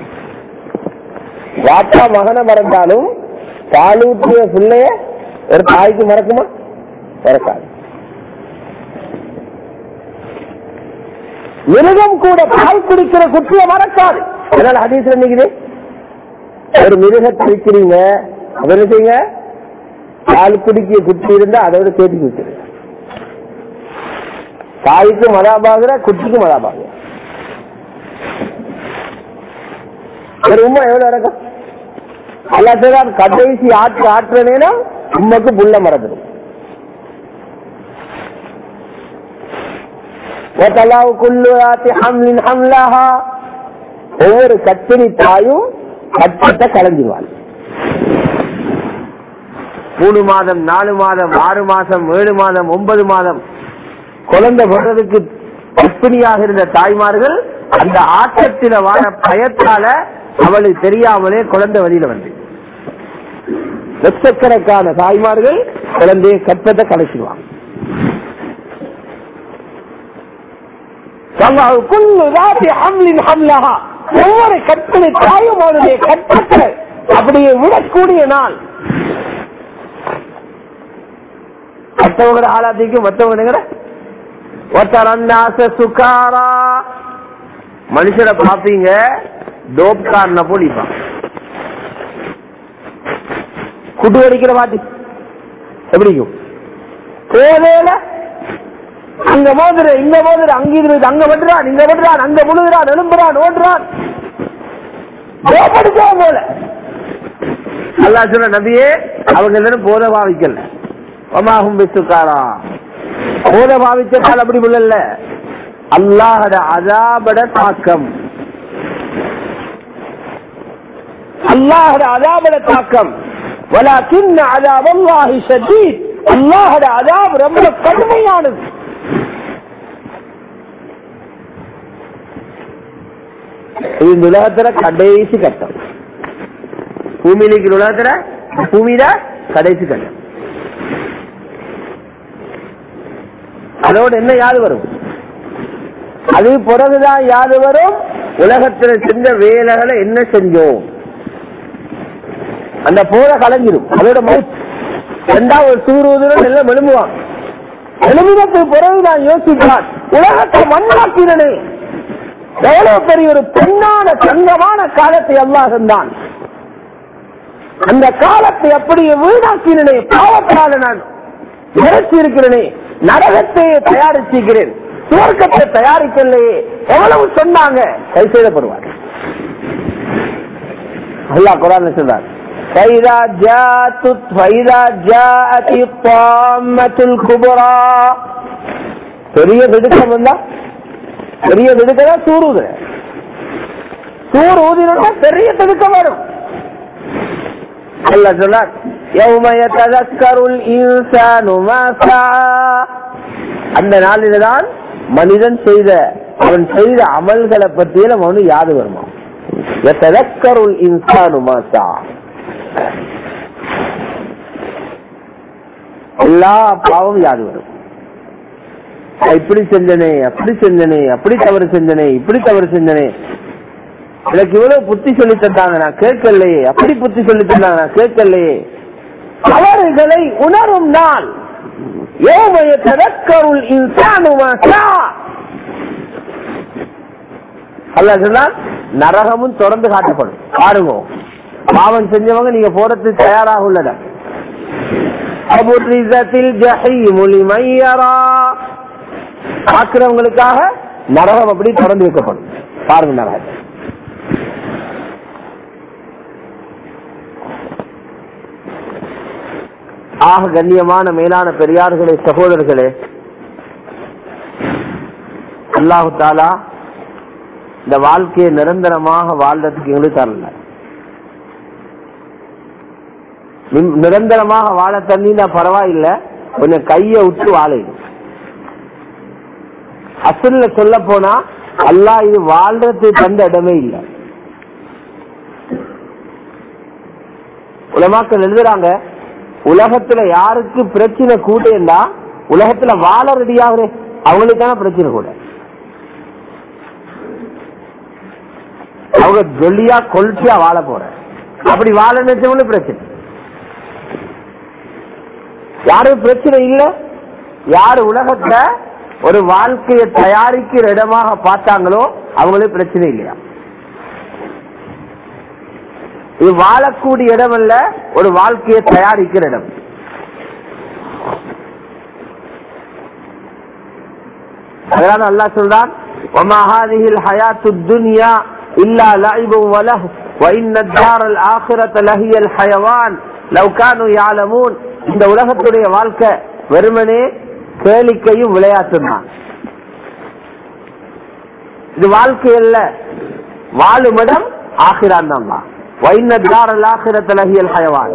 வாப்பா மகனை மறந்தாலும் பாலூட்டிய பிள்ளைய ஒரு தாய்க்கு மறக்குமா மறக்காது மிருகம் கூட பால் குடிக்கிற குட்டிய மறக்காது அதனால ஹதீஸ்ல நிக்குது ஒரு மிருகத்தை விற்கிறீங்க அப்ப என்ன செய்யுங்க பால் குடிக்கிற குட்டி இருந்தா அதோட சேர்த்து விட்டுருங்க தாய்க்கு மதாபாகிற குட்டிக்கு மதாபாகிற ஒரு உண்மை எவ்வளவு இருக்கும் எல்லாத்தையும் கடைசி ஆற்று ஆற்றுனேன்னா உண்மைக்கு புள்ள மறந்துடும் وتلاو كل ذات حمل حملها ஒவ்வொரு கத்திரி தாயும் கட்டத்தை கலந்துருவாள் மூணு மாதம் நாலு மாதம் ஆறு மாதம் ஏழு மாதம் ஒன்பது மாதம் குழந்தை பிறந்ததுக்கு கற்பிணியாக இருந்த தாய்மார்கள் அந்த ஆட்டத்தில வாழ பயத்தால அவளுக்கு தெரியாமலே குழந்தை வழியில வந்து லட்சக்கணக்கான தாய்மார்கள் குழந்தைய கற்பத்தை கலைச்சிடுவாங்க ஒவ்வொரு கற்பனை தாயும் அவருடைய கற்பத்தை அப்படியே விடக்கூடிய நாள் மற்றவங்களோட ஆளாத்திக்கும் மற்றவங்க சுக்காரா மனுஷரை பாப்பீங்க டோப்காரன போலிப்பான் குட்டு அடிக்கிற பாட்டி எப்படிக்கும் தேவையில அங்க மோதுற இங்க மோதுற அங்க இது அங்க வெட்டுறான் இங்க வெட்டுறான் அங்க முழுகிறான் எழும்புறான் ஓட்டுறான் போல அல்லா சொன்ன நபியே அவங்க எல்லாரும் போத பாவிக்கல ஒமாகும் பிசுக்காரா போத பாவிச்சால் அப்படி முள்ள அல்லாஹட அதாபட தாக்கம் அல்லாஹட அதாபட தாக்கம் ولكن عذاب الله شديد அல்லாஹட அதாப் ரொம்ப கடுமையானது இது இந்த உலகத்துல கடைசி கட்டம் பூமியில உலகத்துல பூமியில கடைசி கட்டம் அதோட என்ன யாது வரும் அது பிறகுதான் யாது வரும் உலகத்துல செஞ்ச வேலைகளை என்ன செஞ்சோம் அந்த போத கலைஞ்சிரும் அதோட மவுத் ரெண்டாவது சூறுவதுடன் எல்லாம் எழும்புவான் எழுமினத்துக்கு பிறகு நான் யோசிப்பான் உலகத்தை மண்ணாக்கினே எவ்வளவு பெரிய ஒரு பெண்ணான தங்கமான காலத்தை அல்லாஹ் தான் அந்த காலத்தை அப்படியே வீணாக்கினே பாவத்தால நான் இறைச்சி இருக்கிறேனே நரகத்தை தயாரிச்சிருக்கிறேன் சுவர்க்கத்தை தயாரிக்கலையே எவ்வளவு சொன்னாங்க கை செய்யப்படுவார் அல்லாஹ் குரான் சொல்றார் فإذا جاءت فإذا جاءت الطامة الكبرى பெரிய திடுக்கம் வந்தா பெரிய திடுக்கம் சூர் ஊதுற சூர் ஊதினா பெரிய திடுக்கம் வரும் அல்ல சொன்னார் يوم يتذكر الإنسان ما سعى அந்த நாளில்தான் மனிதன் செய்த அவன் செய்த அமல்களை பற்றியும் அவனு யாது வருமா எத்ததக்கருள் இன்சானு மாசா எல்லா பாவம் யாது வரும் இப்படி செஞ்சனே அப்படி செஞ்சனே அப்படி தவறு செஞ்சனே இப்படி தவறு செஞ்சனே எனக்கு இவ்வளவு புத்தி சொல்லி தந்தாங்க நான் கேட்கலையே அப்படி புத்தி சொல்லி தந்தாங்க நான் கேட்கலையே தவறுகளை உணரும் நாள் ஏமைய ததக்கருள் இன்சானுமா அல்ல சொன்னால் நரகமும் தொடர்ந்து காட்டப்படும் பாருங்க பாவம் செஞ்சவங்க நீங்க போறதுக்கு தயாராக உள்ளத பார்க்கிறவங்களுக்காக நரகம் அப்படி தொடர்ந்து வைக்கப்படும் பாருங்க நரகம் ஆக கண்ணியமான மேலான பெரியார்களே சகோதரர்களே அல்லாஹு தாலா இந்த வாழ்க்கையை நிரந்தரமாக வாழ்றதுக்கு எங்களுக்கு தரல நிரந்தரமாக வாழ தண்ணினா பரவாயில்ல கொஞ்சம் கைய விட்டு வாழையும் அசல்ல சொல்ல போனா அல்லா இது வாழ்றது தந்த இடமே இல்லை உலமாக்கள் எழுதுறாங்க உலகத்துல யாருக்கு பிரச்சனை கூட்டேண்டா உலகத்துல வாழ ரெடியாகிறே அவங்களுக்கான பிரச்சனை கூட அவங்க ஜொல்லியா கொல்ச்சியா வாழ போற அப்படி வாழ நினைச்சவங்களும் பிரச்சனை யாரும் பிரச்சனை இல்ல யாரு உலகத்துல ஒரு வாழ்க்கையை தயாரிக்கிற இடமாக பார்த்தாங்களோ அவங்களுக்கு பிரச்சனை இல்லையா இது வாழக்கூடிய இடம் அல்ல ஒரு வாழ்க்கையை தயாரிக்கிற இடம் அதனால அல்லா சொல்றான் وما هذه الحياة الدنيا إلا لعب وله وإن الدار الآخرة لهي الحيوان لو كانوا يعلمون இந்த உலகத்துடைய வாழ்க்கை வெறுமனே கேளிக்கையும் விளையாட்டும் தான் இது வாழ்க்கை அல்ல வாழும் இடம் ஆகிறான் தான் வைநத்தார் ஆகிரத்தலகியல் ஹயவான்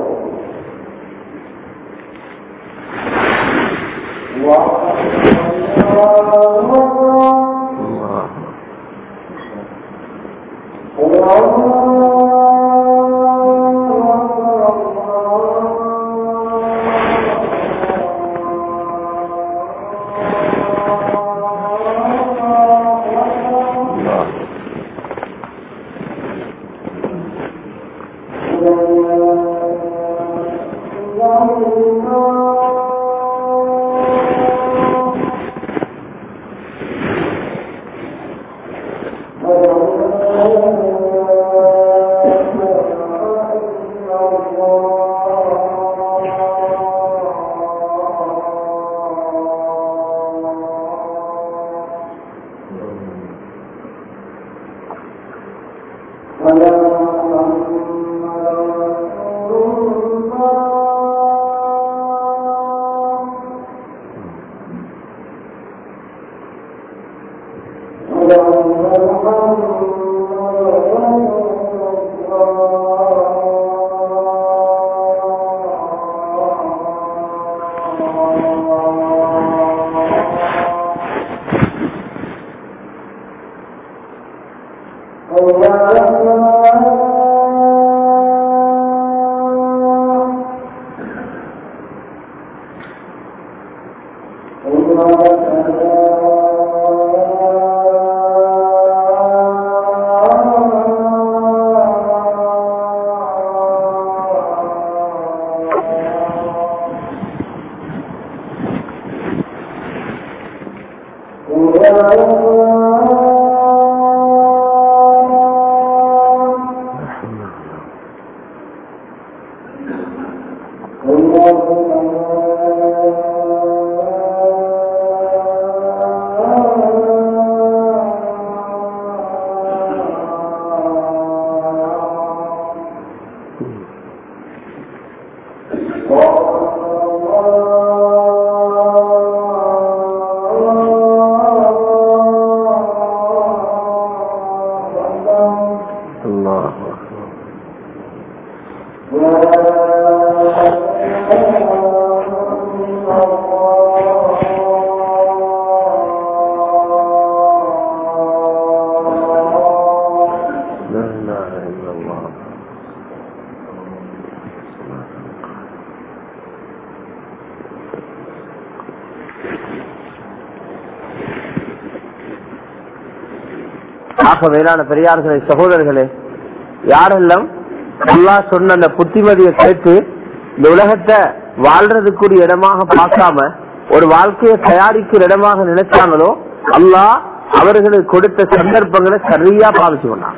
ஆக மேலான பெரியார்களே சகோதரர்களே யாரெல்லாம் அல்லா சொன்ன அந்த புத்திமதியை கேட்டு இந்த உலகத்தை வாழ்றதுக்குரிய இடமாக பார்க்காம ஒரு வாழ்க்கையை தயாரிக்கிற இடமாக நினைச்சாங்களோ அல்லாஹ் அவர்களுக்கு கொடுத்த சந்தர்ப்பங்களை சரியா பாவிச்சு கொண்டாங்க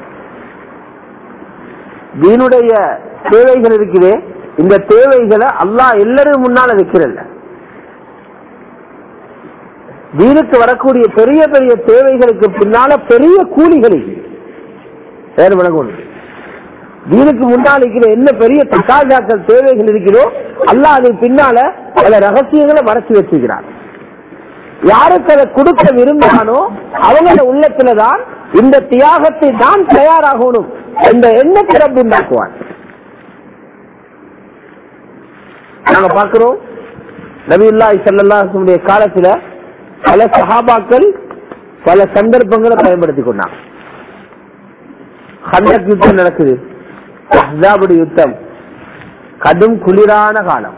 தீனுடைய தேவைகள் இருக்கிறே இந்த தேவைகளை அல்லாஹ் எல்லாரும் முன்னால வைக்கிறல்ல வீணுக்கு வரக்கூடிய பெரிய பெரிய தேவைகளுக்கு பின்னால பெரிய கூலிகள் வேறு விளங்கும் வீணுக்கு முன்னால் இருக்கிற என்ன பெரிய தக்காஜாக்கள் தேவைகள் இருக்கிறோ அல்ல அதுக்கு பின்னால பல ரகசியங்களை மறைச்சு வச்சுக்கிறார் யாருக்கு அதை கொடுக்க விரும்பினானோ அவங்கள உள்ளத்துலதான் இந்த தியாகத்தை தான் தயாராகணும் என்ற எண்ண சிறப்பு உண்டாக்குவார் நாங்க பார்க்கிறோம் நபியுல்லாஹி ஸல்லல்லாஹு காலத்துல பல சஹாபாக்கள் பல சந்தர்ப்பங்களை பயன்படுத்தி கொண்டாங்க ஹண்டக் யுத்தம் நடக்குது அஹ்ஸாபுடைய யுத்தம் கடும் குளிரான காலம்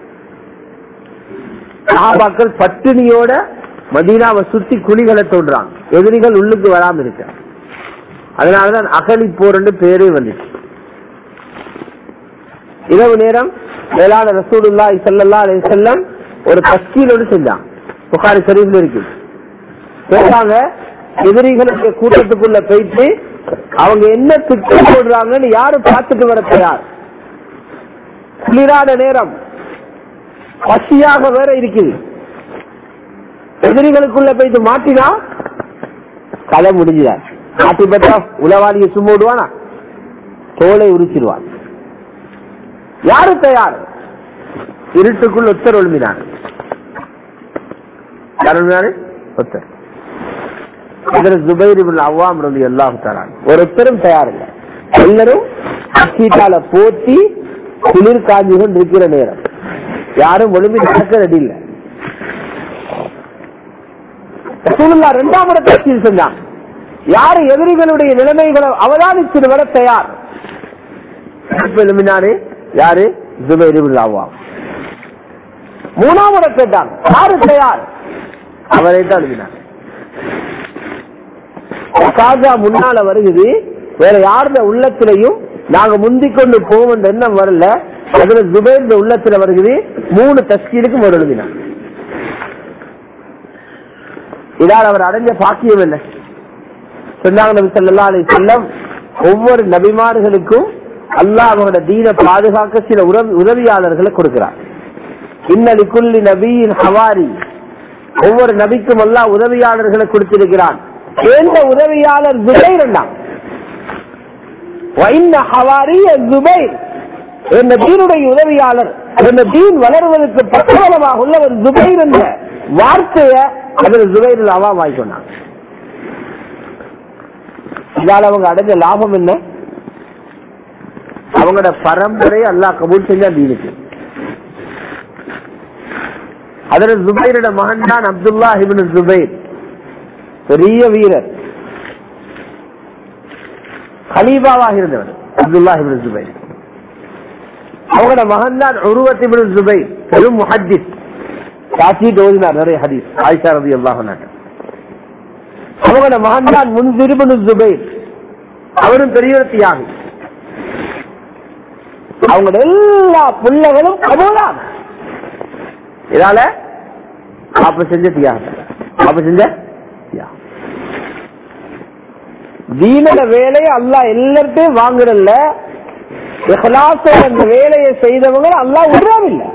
சஹாபாக்கள் பட்டினியோட மதீனாவை சுத்தி குழிகளை தோன்றாங்க எதிரிகள் உள்ளுக்கு வராம இருக்க அதனாலதான் அகலி போர்னு பேரே வந்துச்சு இரவு நேரம் மேலான ரசூலுல்லா சல்லா அலி செல்லம் ஒரு தஸ்கீலோடு செஞ்சாங்க புகாரி ஷரீஃப்ல இருக்கு கேட்டாங்க எதிரிகளுக்கு கூட்டத்துக்குள்ள போயிட்டு அவங்க என்ன திட்டம் போடுறாங்கன்னு யாரு பார்த்துட்டு வர தயார் குளிரான நேரம் பசியாக வேற இருக்குது எதிரிகளுக்குள்ள போயிட்டு மாட்டினா கதை முடிஞ்சுதான் மாட்டி பார்த்தா உளவாளியை சும்மா விடுவானா தோலை உரிச்சிருவான் யாரு தயார் இருட்டுக்குள் ஒத்தர் ஒழுமினார் யார் ஒழுமினாரு ஒத்தர் இதுல ஜுபைர் இப்னு அவ்வாம் ரலி அல்லாஹு தஆலா ஒருத்தரும் தயார் இல்லை எல்லாரும் சீட்டால போத்தி குளிர் காஞ்சி கொண்டு இருக்கிற நேரம் யாரும் ஒழுங்கு நடக்க ரெடி இல்லை ரசூலுல்லாஹ் இரண்டாம் இடத்தை செஞ்சாங்க யாரு எதிரிகளுடைய நிலைமைகளை அவதானித்து வர தயார் எழுப்பினாரு யாரு ஜுபைர் இப்னு அவ்வாம் மூணாம் இடம் கேட்டாங்க யாரு தயார் அவரை தான் எழுதினார் காஜா முன்னால வருகுது வேற யாருடைய உள்ளத்திலையும் நாங்க முந்திக் கொண்டு போவோம் எண்ணம் வரல அதுல ஜுபைர் உள்ளத்துல வருகுது மூணு தஸ்கீலுக்கும் ஒரு எழுதினார் இதால் அவர் அடைஞ்ச பாக்கியம் என்ன சொன்னாங்க நபி ஸல்லல்லாஹு அலைஹி வஸல்லம் ஒவ்வொரு நபிமார்களுக்கும் அல்லாஹ் அவரோட தீன பாதுகாக்க சில உதவி- உதவியாளர்களை கொடுக்கிறார் இன்னலி குல்லி நபியின் ஹவாரி ஒவ்வொரு நபிக்கும் அல்லாஹ் உதவியாளர்களை கொடுத்திருக்கிறான் எந்த உதவியாளர் ஜுபைர் என்றான் வைன்ன ஹவாரிய ஜுபைர் என்ற தீனுடைய உதவியாளர் என்ற தீன் வளர்வதற்கு பக்கபலமாக உள்ளவர் ஜுபைர் என்ற வார்த்தையை அதில் ஜுபைர் அவா வாங்கிக்கொண்டாங்க இதால அவங்க அடைஞ்ச லாபம் என்ன அவங்களோட பரம்பரை அல்லாஹ் கபூல் செஞ்சா தீனுக்கு அதுல ஜுபைரோட மகன் தான் அப்துல்லா இபின் ஜுபைர் பெரிய வீரர் ஹலீபாவாக இருந்தவர் அப்துல்லா இபின் ஜுபைர் அவங்களோட மகன் தான் உருவத் இபின் ஜுபைர் பெரும் முஹத்திஸ் காட்சி ஓதினார் நிறைய ஹதீஸ் ஆயிஷா ரதி அல்லாஹ் அவங்களோட மகன் தான் முன்சிறுபனு ஜுபைர் அவரும் பெரிய ஒரு தியாகி அவங்களோட எல்லா பிள்ளைகளும் கபூலான இதால அப்ப செஞ்ச தியாகம் அப்ப செஞ்ச தியாகம் தீனட வேலையை அல்லாஹ் எல்லார்ட்டையும் வாங்குறல்ல இஹ்லாஸோட அந்த வேலையை செய்தவங்க அல்லாஹ் விடுறவில்லை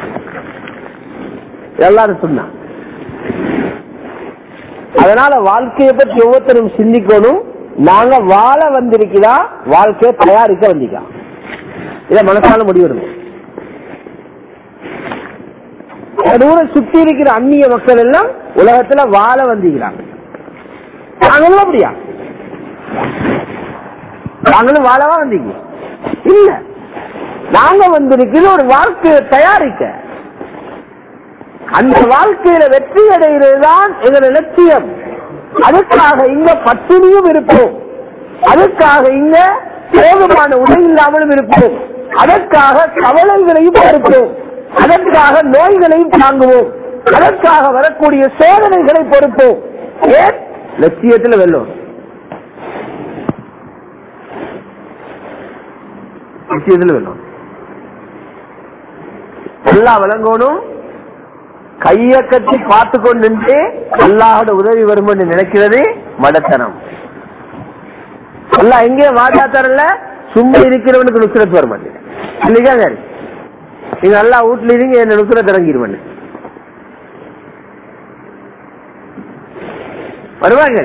எல்லாரும் சொன்னாங்க அதனால வாழ்க்கையை பற்றி ஒவ்வொருத்தரும் சிந்திக்கணும் நாங்க வாழ வந்திருக்கிறா வாழ்க்கையை தயாரிக்க வந்திருக்கா இத மனசால முடிவெடுக்கும் தூரம் சுத்தி இருக்கிற அந்நிய மக்கள் எல்லாம் உலகத்துல வாழ வந்திருக்கிறாங்க நாங்களும் அப்படியா நாங்களும் வாழவா வந்தீங்க இல்ல நாங்க வந்திருக்கிறது ஒரு வாழ்க்கையை தயாரிக்க அந்த வாழ்க்கையில வெற்றி அடைகிறது தான் எங்களோட லட்சியம் அதுக்காக இங்க பட்டினியும் இருப்போம் அதுக்காக இங்க போதுமான உடை இல்லாமலும் இருப்போம் அதற்காக கவலைகளையும் பொறுப்போம் அதற்காக நோய்களையும் தாங்குவோம் அதற்காக வரக்கூடிய சோதனைகளை பொறுப்போம் ஏன் லட்சியத்துல வெல்லும் லட்சியத்துல வெல்லும் எல்லாம் விளங்கணும் கைய கட்டி பார்த்து கொண்டு நின்று அல்லாஹோட உதவி வரும் என்று நினைக்கிறது மடத்தனம் அல்லாஹ் எங்கே வாதா தரல சும்மா இருக்கிறவனுக்கு நுசுரத் வர மாட்டேன் இல்லையா நீங்க நல்லா வீட்டுல இருங்க என்ன நுசுரத் இறங்கிடுவேன் வருவாங்க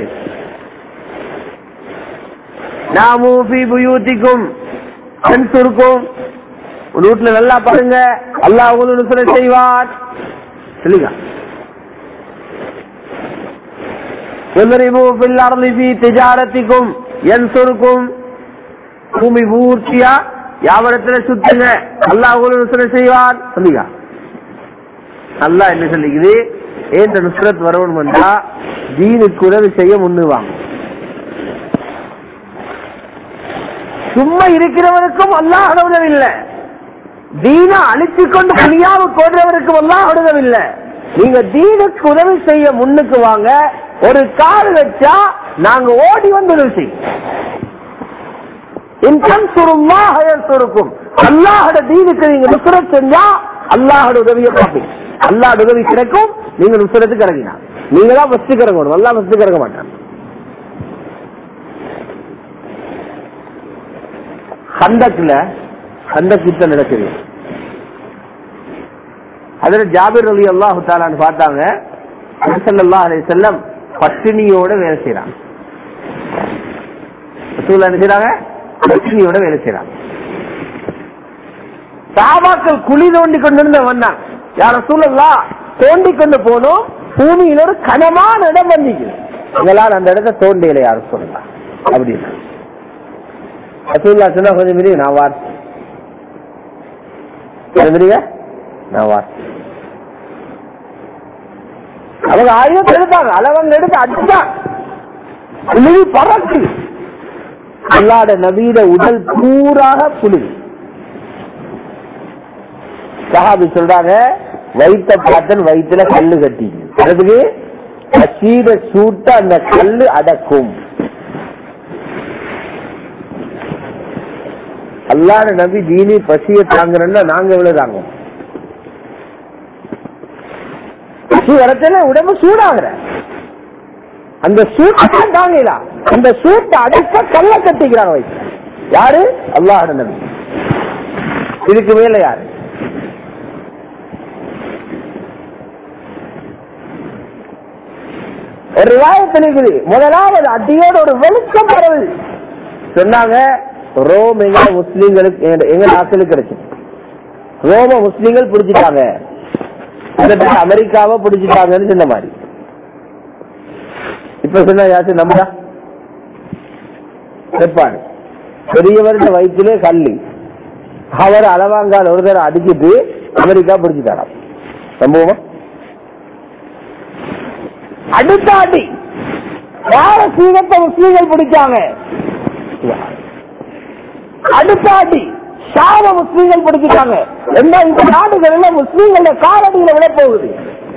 நாமூபி புயூத்திக்கும் இருக்கும் உன் வீட்டுல நல்லா பாருங்க அல்லாஹ் உங்களுக்கு நுசுரத் செய்வார் சொல்லுங்க يضربوا في الأرض في تجارتكم ينصركم பூமி பூர்த்தியா வியாபாரத்துல சுத்துங்க அல்லாஹ் உங்களுக்கு செய்வார் சொல்லுங்க அல்லாஹ் என்ன சொல்லிக்குது ஏன் நுஸ்ரத் வரணும் வந்தா தீனுக்கு உதவி செய்ய முன்னுவாங்க சும்மா இருக்கிறவருக்கும் அல்லாஹ் உதவி இல்லை தீன அழிச்சு கொண்டு துணியாவுக்கு ஓடுறவருக்கும் அல்லாஹ் உதவி இல்லை நீங்க தீனுக்கு உதவி செய்ய முன்னுக்கு வாங்க ஒரு கால் வச்சா நாங்க ஓடி வந்து உதவி செய்யும் இருக்கும் அல்லாஹோட தீனுக்கு நீங்க நுசுரத் செஞ்சா அல்லாஹோட உதவியை பார்ப்பீங்க அல்லாஹோட உதவி கிடைக்கும் நீங்க நுசுரத்துக்கு இறங்கினா நீங்க தான் ஃபர்ஸ்ட் இறங்கணும் அல்லா ஃபர்ஸ்ட் இறங்க மாட்டாங்க ஹந்தக்ல ஹந்தக் யுத்தம் நடக்குது அதுல ஜாபிர் அலி அல்லாஹு தாலான்னு பார்த்தாங்க சல்லா அலி செல்லம் பட்டினியோட வேலை செய்யறாங்க ரசூல்லா என்ன செய்றாங்க பட்டினியோட வேலை செய்யறாங்க சாபாக்கள் குழி தோண்டி கொண்டு வந்தாங்க யார சூழல்லா தோண்டி கொண்டு போனோம் பூமியில ஒரு கனமான இடம் வந்துச்சு எங்களால் அந்த இடத்த தோண்டியில யாரும் சொல்லலாம் அப்படின்னு ரசூல்லா சொன்னா கொஞ்சம் மிதி நான் வார்த்தை கொஞ்சம் மிதிங்க நான் வார்த்தை அவங்க ஆயுதத்தை எடுத்தாங்க அளவங்க எடுத்து அடிச்சாங்க புழுதி பறக்கு அல்லாட நவீன உடல் பூராக புழுதி சஹாபி சொல்றாங்க வயிற்ற பார்த்தன் வயிற்றுல கல்லு கட்டி அதுக்கு பசீத சூட்ட அந்த கல்லு அடக்கும் அல்லாட நபி தீனி பசிய தாங்குறோம்னா நாங்க எவ்வளவு தாங்குவோம் பசி வரத்துல உடம்பு சூடாகிற அந்த சூட்டை தாங்கலாம் அந்த சூட்டை அடைக்க கல்ல கட்டிக்கிறாங்க வயிற்று யாரு அல்லாஹ் நபி இதுக்கு மேல யாரு ஒரு ரிவாயத்தில் இருக்குது முதலாவது அடியோட ஒரு வெளிச்சம் பரவுது சொன்னாங்க ரோம் எங்க முஸ்லீம்களுக்கு எங்க- எங்க நாட்டில் கிடைச்சு ரோம முஸ்லீம்கள் பிடிச்சிட்டாங்க அடுத்து அமெரிக்காவை பிடிச்சிட்டாங்கன்னு சொன்ன மாதிரி இப்ப சொன்ன யாச்சும் நம்புறா கேட்பாரு பெரியவருடைய வயிற்றிலே கல்லி அவர் அளவாங்கால் ஒரு தடவை அடிச்சிட்டு அமெரிக்கா பிடிச்சிட்டாராம் சம்பவமா அடுத்த அடி பாரசீகத்தை முஸ்லீம்கள் பிடிச்சாங்க அடுத்த அடி ஷாம முஸ்லீம்கள் பிடிச்சிட்டாங்க என்ன இந்த நாடுகள்ல முஸ்லீம்கள காலடியில விட போகுது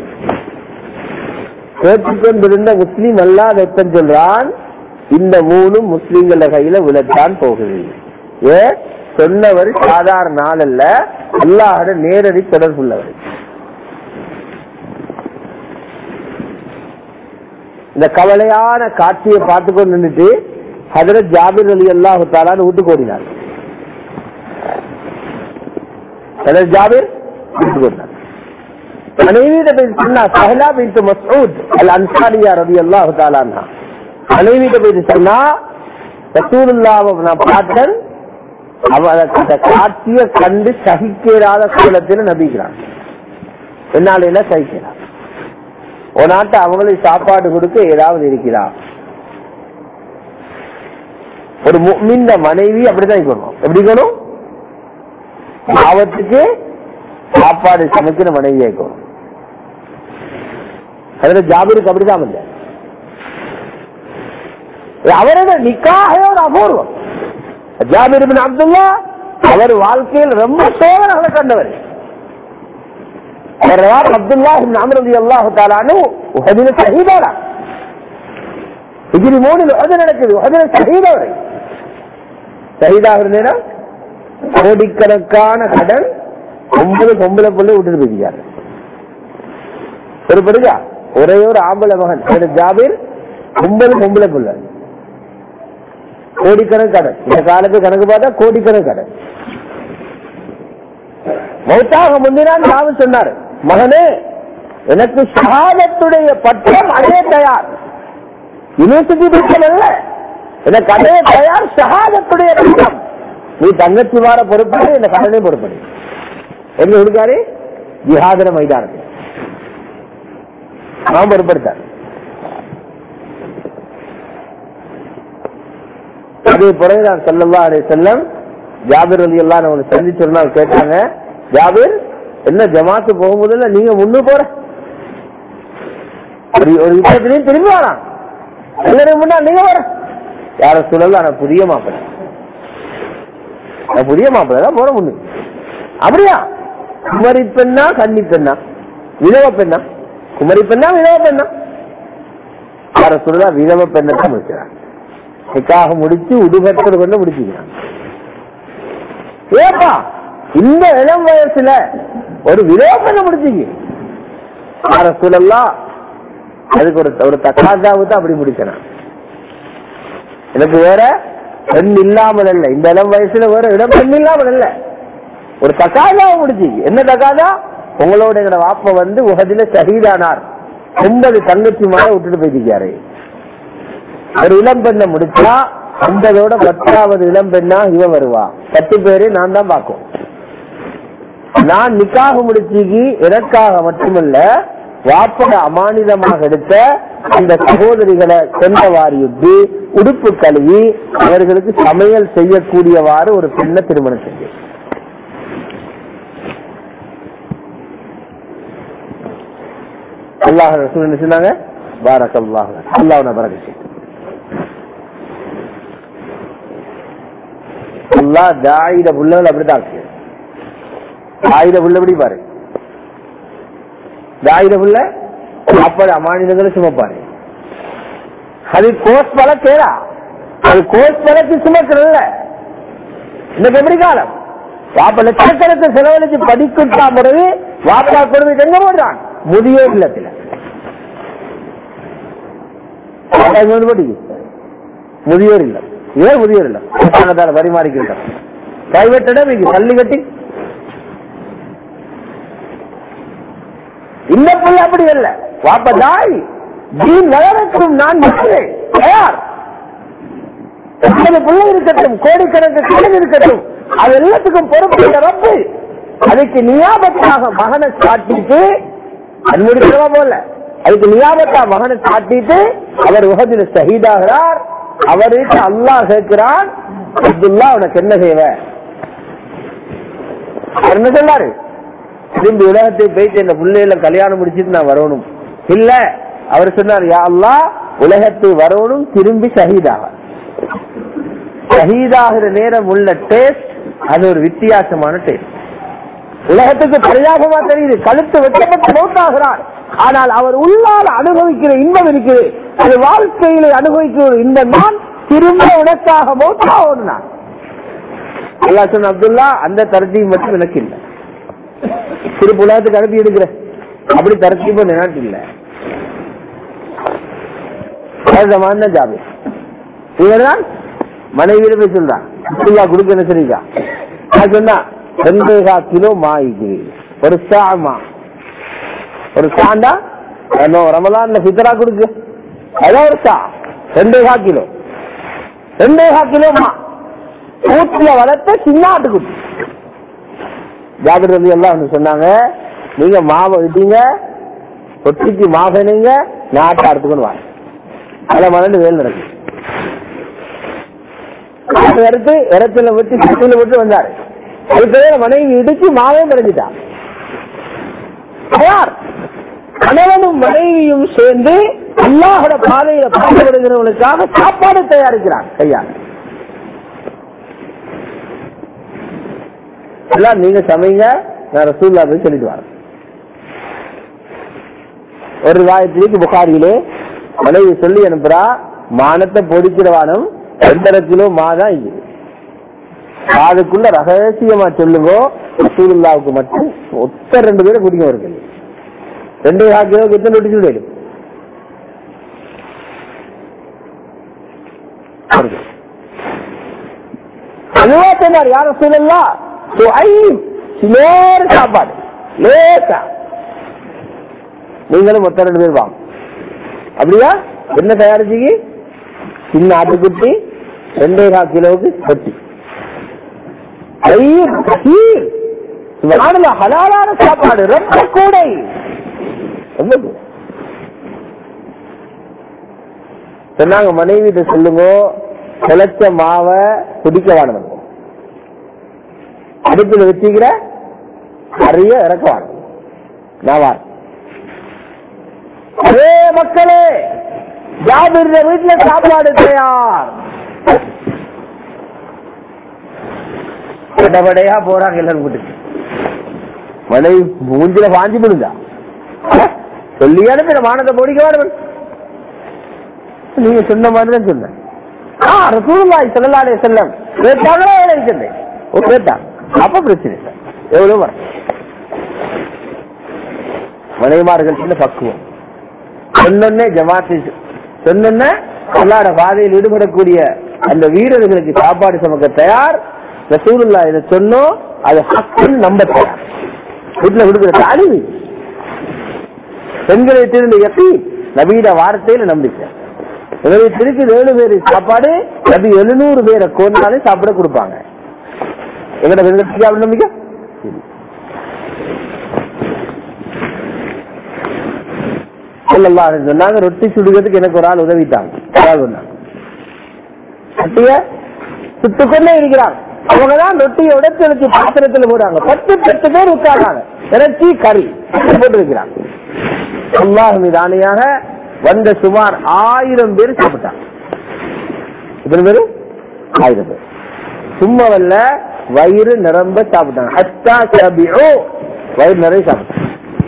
கேட்டுக்கொண்டிருந்த முஸ்லீம் அல்லாத எப்பன் சொல்றான் இந்த மூணும் முஸ்லீம்கள கையில விழத்தான் போகுது ஏ சொன்னவர் சாதாரண நாள் அல்ல அல்லாஹோட நேரடி தொடர்புள்ளவர் இந்த கவலையான காட்சியை பார்த்து கொண்டு நின்றுட்டு ஹதரத் ஜாபிர் அலி அல்லாஹு தாலான்னு வீட்டுக்கு ஓடினார் ஹதரத் ஜாபிர் வீட்டுக்கு ஓடினார் மனைவியிட போய் சொன்னா சஹலா பின் மசூத் அல் அன்சாரியா ரவி அல்லாஹு தாலான்னா மனைவியிட போய் சொன்னா ரசூலுல்லாவை நான் பார்த்தேன் அவ அந்த காட்சியை கண்டு சகிக்கிறாத சூழத்தில் நபிக்கிறான் என்னால சகிக்கிறான் ஒரு நாட்டை அவங்களுக்கு சாப்பாடு கொடுக்க ஏதாவது இருக்கிறா ஒரு முக்மிந்த மனைவி அப்படிதான் இருக்கணும் எப்படி இருக்கணும் பாவத்துக்கு சாப்பாடு சமைக்கிற மனைவி இருக்கணும் அதுல ஜாபிருக்கு அப்படிதான் இல்ல அவரோட நிக்காக ஒரு அபூர்வம் ஜாபிர் பின் அப்துல்லா அவர் வாழ்க்கையில் ரொம்ப சோதனைகளை கண்டவர் الرواق عبد الله بن عمرو رضي الله تعالى عنه وحدنا شهيدا ஹிஜ்ரி மூணுல உஹது நடக்குது உஹதுல ஷஹீதா வரை ஷஹீதா இருந்தேன்னா கோடிக்கணக்கான கடன் ஒன்பது பொம்பளை பிள்ளை விட்டுட்டு போயிருக்காரு ஒரு படுகா ஒரே ஒரு ஆம்பளை மகன் அவரு ஜாபீர் ஒன்பது பொம்பளை பிள்ளை கோடிக்கணக்கு கடன் இந்த காலத்து கணக்கு பார்த்தா கோடிக்கணக்கு கடன் மௌத்தாக முந்தினான் ராவு சொன்னார் மகனே எனக்கு ஷஹாதத்துடைய பட்டம் அடைய தயார் யூனிவர்சிட்டி பட்டம் அல்ல எனக்கு அடைய தயார் ஷஹாதத்துடைய பட்டம் நீ தங்கச்சி வார பொறுப்படு இந்த கடனை பொறுப்படு எங்க இருக்காரு ஜிஹாதன மைதானத்தில் நான் பொறுப்படுத்தார் அதே பிறகு நான் சொல்லலாம் அலை செல்லம் ஜாபிர் அலி எல்லாம் அவங்களை சந்திச்சிருந்தா கேட்டாங்க ஜாபிர் என்ன ஜமாத்து போகும்போதுல நீங்க முன்னு போற ஒரு ஒரு விஷயத்திலையும் திரும்பி வரலாம் எல்லாரும் முன்னா நீங்க வர யார சொல்லல நான் புதிய மாப்பிள்ள நான் புதிய மாப்பிள்ள தான் போற முன்னு அப்படியா குமரி பெண்ணா கன்னி பெண்ணா விதவ பெண்ணா குமரி பெண்ணா விதவ பெண்ணா யார சொல்லல விதவ பெண்ணை தான் முடிக்கிறான் நிக்காக முடிச்சு உடுபட்டது கொண்டு முடிச்சுக்கிறான் ஏப்பா இந்த இளம் வயசுல ஒரு விரோதனை முடிச்சுக்கு அரசுலாம் அதுக்கு ஒரு ஒரு தக்காசாவுக்கு அப்படி முடிக்கணும் எனக்கு வேற பெண் இல்லாமல் இல்ல இந்த இளம் வயசுல வேற இடம் பெண் இல்லாமல் இல்ல ஒரு தக்காதாவை முடிச்சு என்ன தக்காதா உங்களோட எங்கட வாப்ப வந்து உகதில ஷஹீதானார் ஒன்பது தங்கச்சி மேல விட்டுட்டு போயிருக்காரு ஒரு இளம் பெண்ணை முடிச்சா ஐம்பதோட பத்தாவது இளம் பெண்ணா இவ வருவா பத்து பேரு நான் தான் பார்க்கும் நான் நிக்காக முடிச்சுக்கு எனக்காக மட்டுமல்ல வாப்பட அமானிதமாக எடுத்த அந்த சகோதரிகளை சென்றவாரியுட்டு உடுப்பு கழுவி அவர்களுக்கு சமையல் செய்யக்கூடியவாறு ஒரு பெண்ணை திருமணம் செய்யும் அல்லாஹ் ரசூல் என்ன சொன்னாங்க பாரக் அல்லாஹ் அல்லாஹ் பரகசி அல்லாஹ் தாயிட புள்ளகள் அப்படிதான் இருக்கு தாயிட புள்ள எப்படி பாரு தாயிட புள்ள அப்படி அமானிதங்களை சுமப்பாரு அது கோஸ் பல கேடா அது கோஸ் பலத்து சுமக்கிறல்ல இன்னைக்கு எப்படி காலம் வாப்ப லட்சக்கணக்கு செலவழிச்சு படிக்கிட்டா பிறகு வாப்பா கொடுத்து எங்க போடுறான் முதியோர் இல்லத்துல வாப்பா இங்க வந்து போட்டு முதியோர் இல்லம் ஏன் முதியோர் இல்லம் அரசாங்கத்தால பரிமாறிக்கிட்டோம் பிரைவேட் இடம் இங்க பள்ளி கட்டி இந்த பிள்ளை அப்படி இல்ல வாப்ப தாய் தீன் வளரட்டும் நான் இருக்கிறேன் தயார் எத்தனை பிள்ளை இருக்கட்டும் கோடிக்கணக்கு கடன் இருக்கட்டும் அது எல்லாத்துக்கும் பொறுப்பு இந்த ரப்பு அதுக்கு நியாபத்தாக மகனை சாட்டிட்டு அன்முடிக்கிறவா போல அதுக்கு நியாபத்தா மகனை சாட்டிட்டு அவர் உகதில் ஷஹீதாகிறார் அவருக்கு அல்லாஹ் கேட்கிறான் அப்துல்லா உனக்கு என்ன செய்வ அவர் என்ன சொன்னாரு திரும்பி உலகத்தை போயிட்டு இந்த பிள்ளையில கல்யாணம் முடிச்சிட்டு நான் வரணும் இல்ல அவர் சொன்னார் யா அல்லாஹ் உலகத்தை வரணும் திரும்பி ஷஹீதாக ஷஹீதாகிற நேரம் உள்ள டேஸ்ட் அது ஒரு வித்தியாசமான டேஸ்ட் உலகத்துக்கு பரிதாபமா தெரியுது கழுத்து வெட்டப்பட்டு மௌத்தாகிறார் ஆனால் அவர் உள்ளால் அனுபவிக்கிற இன்பம் இருக்குது அது வாழ்க்கையில அனுபவிக்கிற ஒரு இன்பம் தான் திரும்ப உனக்காக மௌத்தாகணும் நான் அல்லாஹ் சொன்ன அப்துல்லா அந்த தரத்தையும் மட்டும் எனக்கு இல்லை திருப்பி உலகத்துக்கு அனுப்பி எடுக்கிறேன் அப்படி தரத்தீபம் எனக்கு இல்லை தான் ஜாபி இவர்தான் மனைவியில போய் சொல்றான் அப்துல்லா கொடுக்க என்ன சரிக்கா நான் சொன்னா ரெண்டேகா கிலோ மாய்க்கு ஒரு சாமா ஒரு சாண்டா என்ன ரமலான்ல ஃபித்ரா கொடுக்கு அதான் ஒரு சா ரெண்டேகா கிலோ ரெண்டேகா கிலோ மா ஊத்துல வளர்த்த சின்ன ஆட்டுக்குட்டி ஜாகிர் ரவி எல்லாம் வந்து சொன்னாங்க நீங்க மாவை விட்டீங்க ஒட்டிக்கு மாவனைங்க நாட்டை அறுத்துக்கணும் வாங்க அதில் மலண்டு வேல் நடக்கும் அது எடுத்து இடத்துல விட்டு சட்டியில விட்டு வந்தாரு அதுக்கு மனைவி இடிச்சு மாவே படைஞ்சிட்டான் தயார் கணவனும் மனைவியும் சேர்ந்து அல்லாஹோட பாதையில பாடுபடுகிறவனுக்காக சாப்பாடு தயாரிக்கிறான் கையால் எல்லாம் நீங்க சமைங்க நான் ரசூல்லா போய் சொல்லிட்டு வரேன் ஒரு வாயத்திലേക്ക് புகாரியிலே மனைவி சொல்லி அனுப்புறா மானத்தை பொடிக்கிற வானம் ரெண்டரை கிலோ மாதான் இது அதுக்குள்ள ரகசியமா சொல்லுங்க ரசூலுல்லாவுக்கு மட்டும் ஒத்த ரெண்டு பேரும் குடிக்க வருது ரெண்டு கால் கிலோ எத்தனை ரொட்டி சுடு அதுவா சொன்னார் யார சொல்லலாம் சிலேர் சாப்பாடு லேசா நீங்களும் மொத்தம் ரெண்டு பேர் வாங்க அப்படியா என்ன தயாரிச்சிக்கு சின்ன ஆட்டுக்குட்டி ரெண்டே கால் கிலோவுக்கு ரொட்டி தயிர் கீர் சுபஹானல்லாஹ், ஹலாலான சாப்பாடு ரொம்ப கூடை ரொம்ப கூடை. சொன்னாங்க மனைவி சொல்லுங்க கிளச்ச மாவை குடிக்க வேணும் அடுப்பில் வச்சுக்கிற நிறைய இறக்க வேணும் நான் வாரேன். அதே மக்களே ஜாபிர் வீட்டுல சாப்பாடு தயார் படபடையா போறாங்க எல்லாரும் வீட்டுக்கு மனைவி மூஞ்சில பாஞ்சு விடுங்க சொல்லி அனுப்பின மானத்தை பொடிக்க வேணும் நீங்க சொன்ன மாதிரி தான் சொன்னேன் ஆ ரசூலுல்லாஹி ஸல்லல்லாஹு அலைஹி வஸல்லம் கேட்டாங்களா எழுதிட்டேன் ஓ கேட்டாங்க அப்ப பிரச்சனை இல்லை எவ்வளவு வரும் மனைவிமார்கள் சின்ன பக்குவம் சொன்னே ஜமாத்து சொன்ன அல்லாட பாதையில் ஈடுபடக்கூடிய அந்த வீரர்களுக்கு சாப்பாடு சமக்க தயார் ரசூலுல்லா இதை சொன்னோம் அது ஹக்குன்னு நம்ப தயார் வீட்டுல கொடுக்கிற தாலிவி பெண்களை திருந்த எப்பி நபீட வார்த்தையில நம்பிக்கை எனவே திருப்பி ஏழு பேர் சாப்பாடு நபி எழுநூறு பேரை கொண்டாலே சாப்பிட கொடுப்பாங்க எங்கட பெண்களுக்கு அப்படி நம்பிக்கை சொல்லலாம் சொன்னாங்க ரொட்டி சுடுகிறதுக்கு எனக்கு ஒரு ஆள் உதவிட்டாங்க அதாவது சொன்னாங்க. ரொட்டிய சுட்டுக்கொண்டே இருக்கிறாங்க அவங்கதான் ரொட்டியை உடைச்சு வச்சு பாத்திரத்துல போடுறாங்க பத்து பத்து பேர் உட்கார்றாங்க இறைச்சி கறி போட்டு வைக்கிறாங்க அல்லாஹ் மீது ஆணையாக வந்த சுமார் ஆயிரம் பேர் சாப்பிட்டாங்க எத்தனை பேரு ஆயிரம் பேர் சும்மா வல்ல வயிறு நிரம்ப சாப்பிட்டாங்க ஹத்தா சபிஉ வயிறு நிறைய சாப்பிட்டாங்க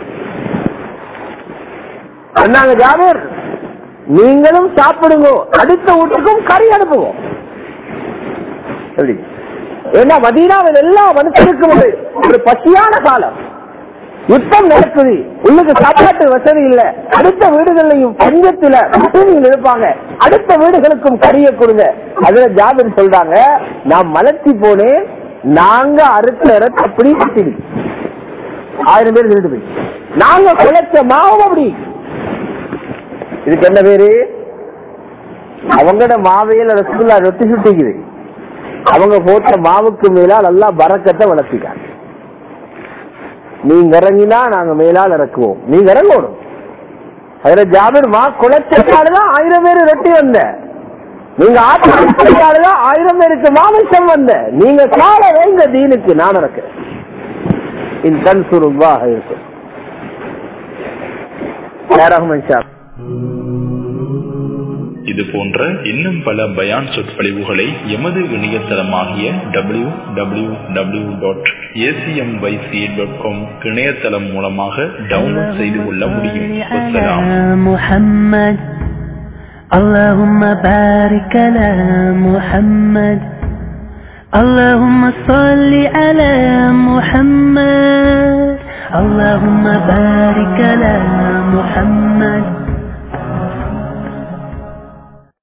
சொன்னாங்க ஜாபீர் நீங்களும் சாப்பிடுங்க அடுத்த வீட்டுக்கும் கறி அனுப்புவோம் எப்படி ஏன்னா மதீனாவில் எல்லா மனுஷனுக்கும் ஒரு ஒரு பசியான காலம் யுத்தம் நடக்குது உள்ளுக்கு சாப்பாட்டு வசதி இல்ல அடுத்த வீடுகள்லையும் பஞ்சத்துல பட்டினியில் இருப்பாங்க அடுத்த வீடுகளுக்கும் கறியை கொடுங்க அதுல ஜாபீர் சொல்றாங்க நான் மலர்ச்சி போனேன் நாங்க அறுத்த இடத்து அப்படி பட்டினி ஆயிரம் பேர் திருட்டு போய் நாங்க குலைச்ச மாவும் அப்படி இதுக்கு என்ன பேரு அவங்களோட மாவையில ரசகுல்லா ரொட்டி சுட்டிக்குது அவங்க போட்ட மாவுக்கு மேலா நல்லா பறக்கத்தை வளர்த்திக்காங்க நீங்க இறங்கினா நாங்க மேலால் இறக்குவோம் நீங்க இறங்கணும் அதுல ஜாபீர் மா குலைச்சாலுதான் ஆயிரம் பேர் ரொட்டி வந்த நீங்க ஆட்டாலுதான் ஆயிரம் பேருக்கு மாமிசம் வந்த நீங்க கால வைங்க தீனுக்கு நான் இறக்குறேன் இன் தன் சுருவாக இருக்கும் ரஹ்மன் ஷா இது போன்ற இன்னும் பல பயான் சொற்பொழிவுகளை எமது இணையதளமாகிய W W W dot ACMYC dot com இணையதளம் மூலமாக டவுன்லோட் செய்து கொள்ள முடியும் வசலாம் محمد اللهم بارك على محمد اللهم صل على محمد اللهم بارك على محمد